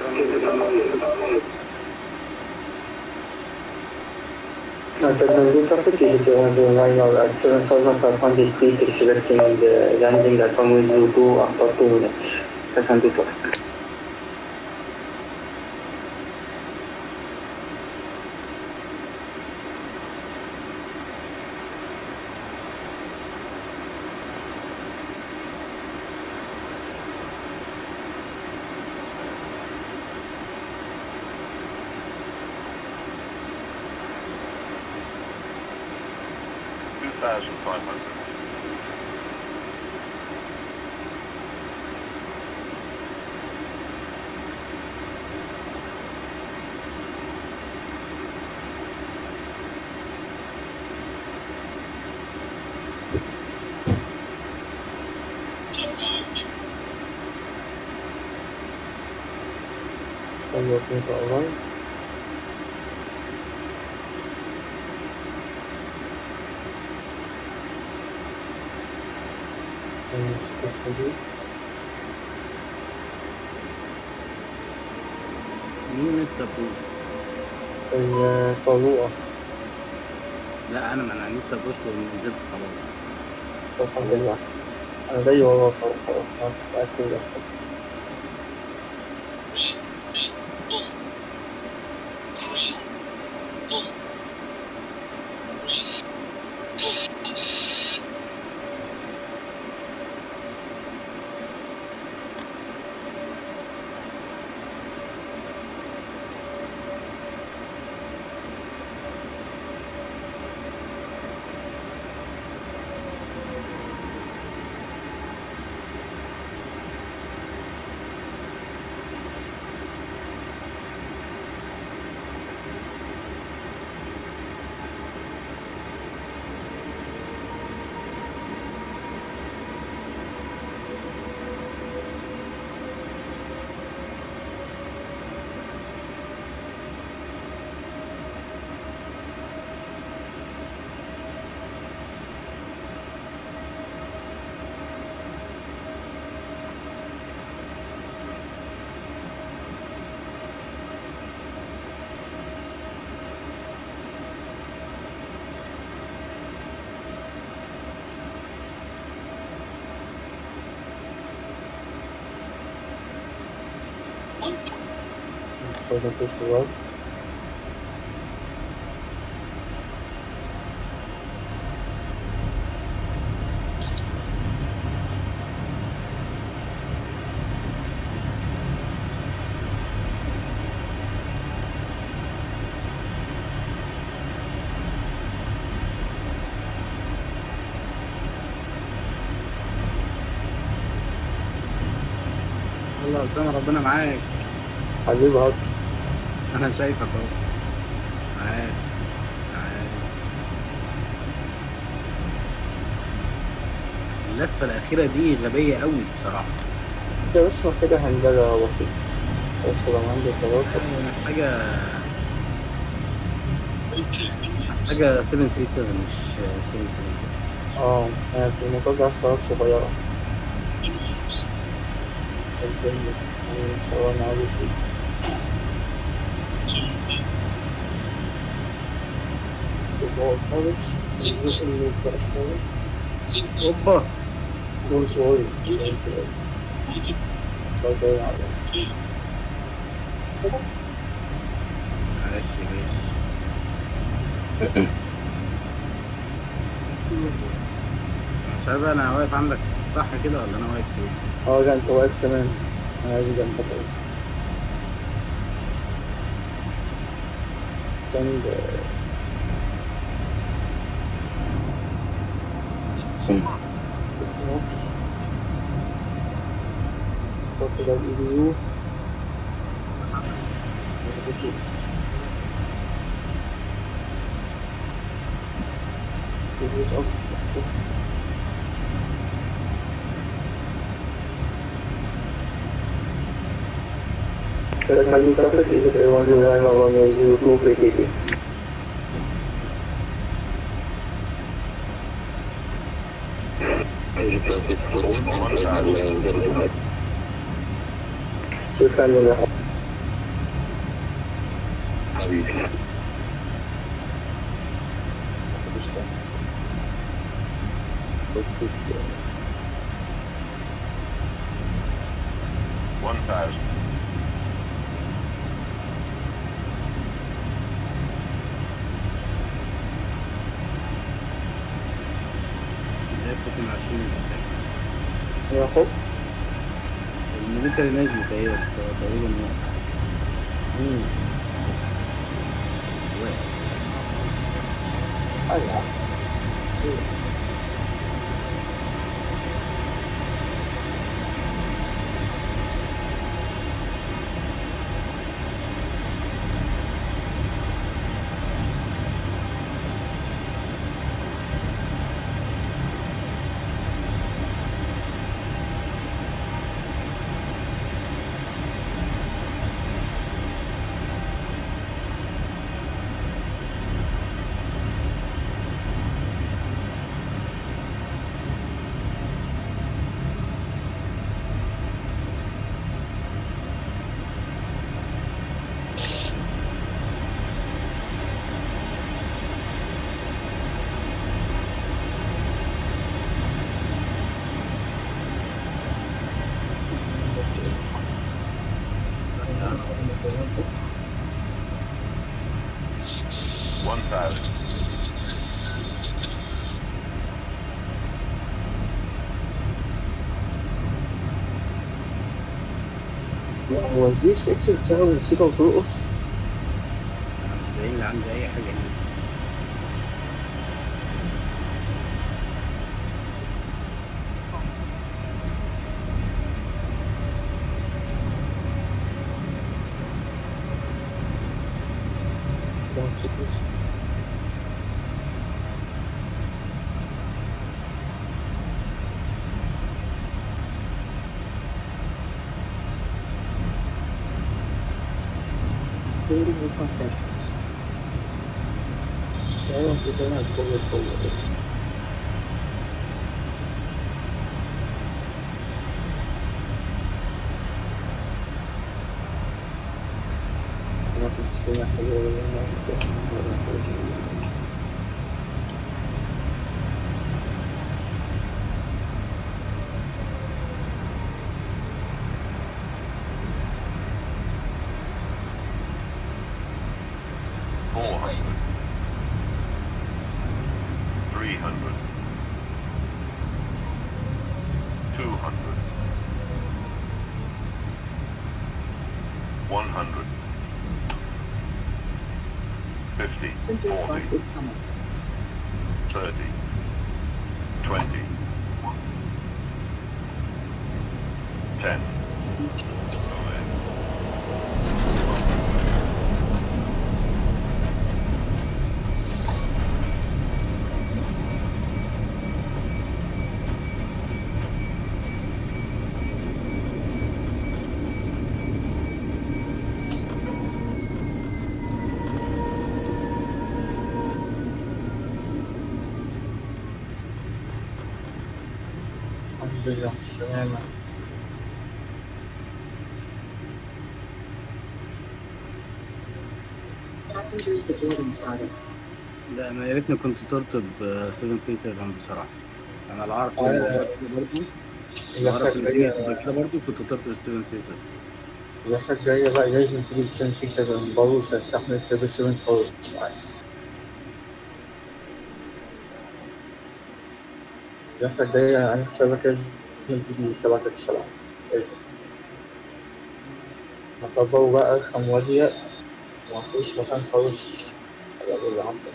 Alternative traffic is uh, right now at 7,500 feet expecting the landing at runway 02 after 2 minutes. Secondary traffic. Two thousand five hundred. I'm looking for a line. And it's supposed to be مين مستر بول؟ الطلوع لا انا ما انا نزلت بوست ونزلت خلاص الحمد لله أنا جاي وراك أهو خلاص أنا كنت عايز تروح. So that this was والله يا اسامه ربنا معاك حبيبي هات انا شايفك اهو معاك معاك اللفه الاخيره دي غبيه قوي بصراحه ده بس محتاجة هندلة بسيطة بس طبعا عندي تلاتة محتاجه محتاجه 7 سي 7 مش 7 سي 7 اه يعني في الموضوع ده عايز طلعات صغيرة الدنيا يعني مش هو أنا عايز سيك تبقى خالص الجزء اللي في أسفل اوبا دونت وري دونت وري شغال على معلش ماشي مش عارف انا واقف عندك صح كده ولا انا واقف فين اه لا انت واقف تمام انا عايز جنبك اهو جنب تلفونات حط ده الاي يو ذكي يبوت اب نفسه Can you contact is that everyone will run along as you move quickly? شكرا لله One thousand. ده كنت من 20 متر يا خب الميليتري نزلت اهي بس هو تقريبا وقع. مم. وقع. أيوة One thousand. هو زي 6 بتشغل الموسيقى وترقص انا مش باين لي عندي اي حاجه هنا ده موسيقى Building requested. ايوه انت كده هتكون فوق انا كنت سكينة حلوة ولا ما Four hundred. Three hundred. Two hundred. One hundred. Fifty. Center's Forty. bus is coming. Thirty. Twenty. Ten. Nine. الحمد لله على السلامة Passengers, the boarding started. لا انا يا ريتني كنت ترتب 7 سي 7 بصراحه انا لا اعرف آه. الموضوع كده برضه اللي اعرف ان جاية الدنيا تبقى كده برضه كنت ترتب 7 سي 7 اللي جاية بقى لازم تجيب سن 6 7 برضه مش هستحمل تربل 7 خالص معايا اللي جاية عن حسابك لازم تجيب 7 7 هتضربوا بقى رقم وضيق ومفيش مكان خالص على بالعافية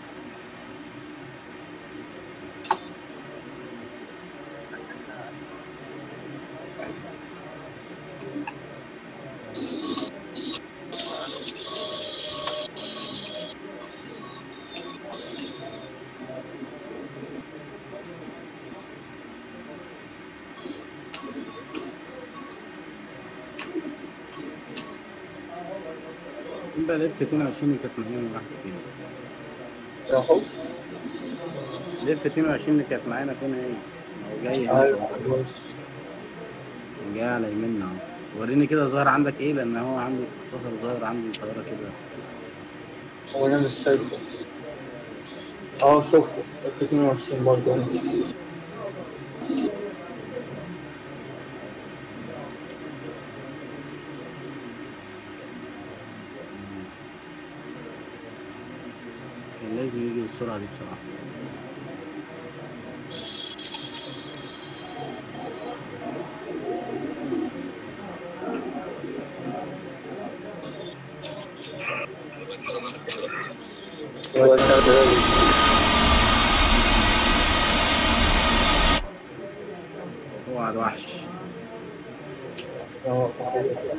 بقى لف 22 اللي كانت معانا راحت فين راحوا لف 22 اللي كانت معانا فين هي هو جاي أيوة هنا خلاص جاي على يميننا اهو وريني كده ظاهر عندك ايه لان هو عندي ظهر ظاهر عندي طياره كده هو أنا مش سايبه اه شفته في 22 برضه هنا كان لازم يجي بالسرعه دي بصراحه هو شغال اوعى الوحش اه حلو كده.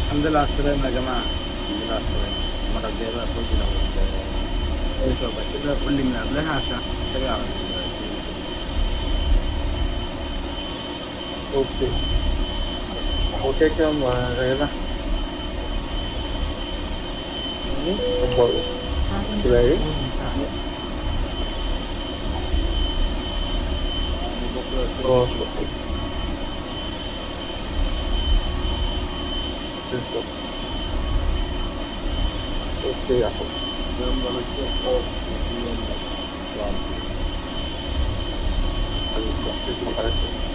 الحمد لله على السلامة يا جماعة الحمد لله على السلامة المرة الجاية بقى فوزي لو تشرب كده قول لي من قبلها عشان اشتري على ال- اوكي هو كده كده ما- غالبا اكبر تبقى ايه؟ خلاص اوكي بالظبط اوكي يا حبيبي حبيبي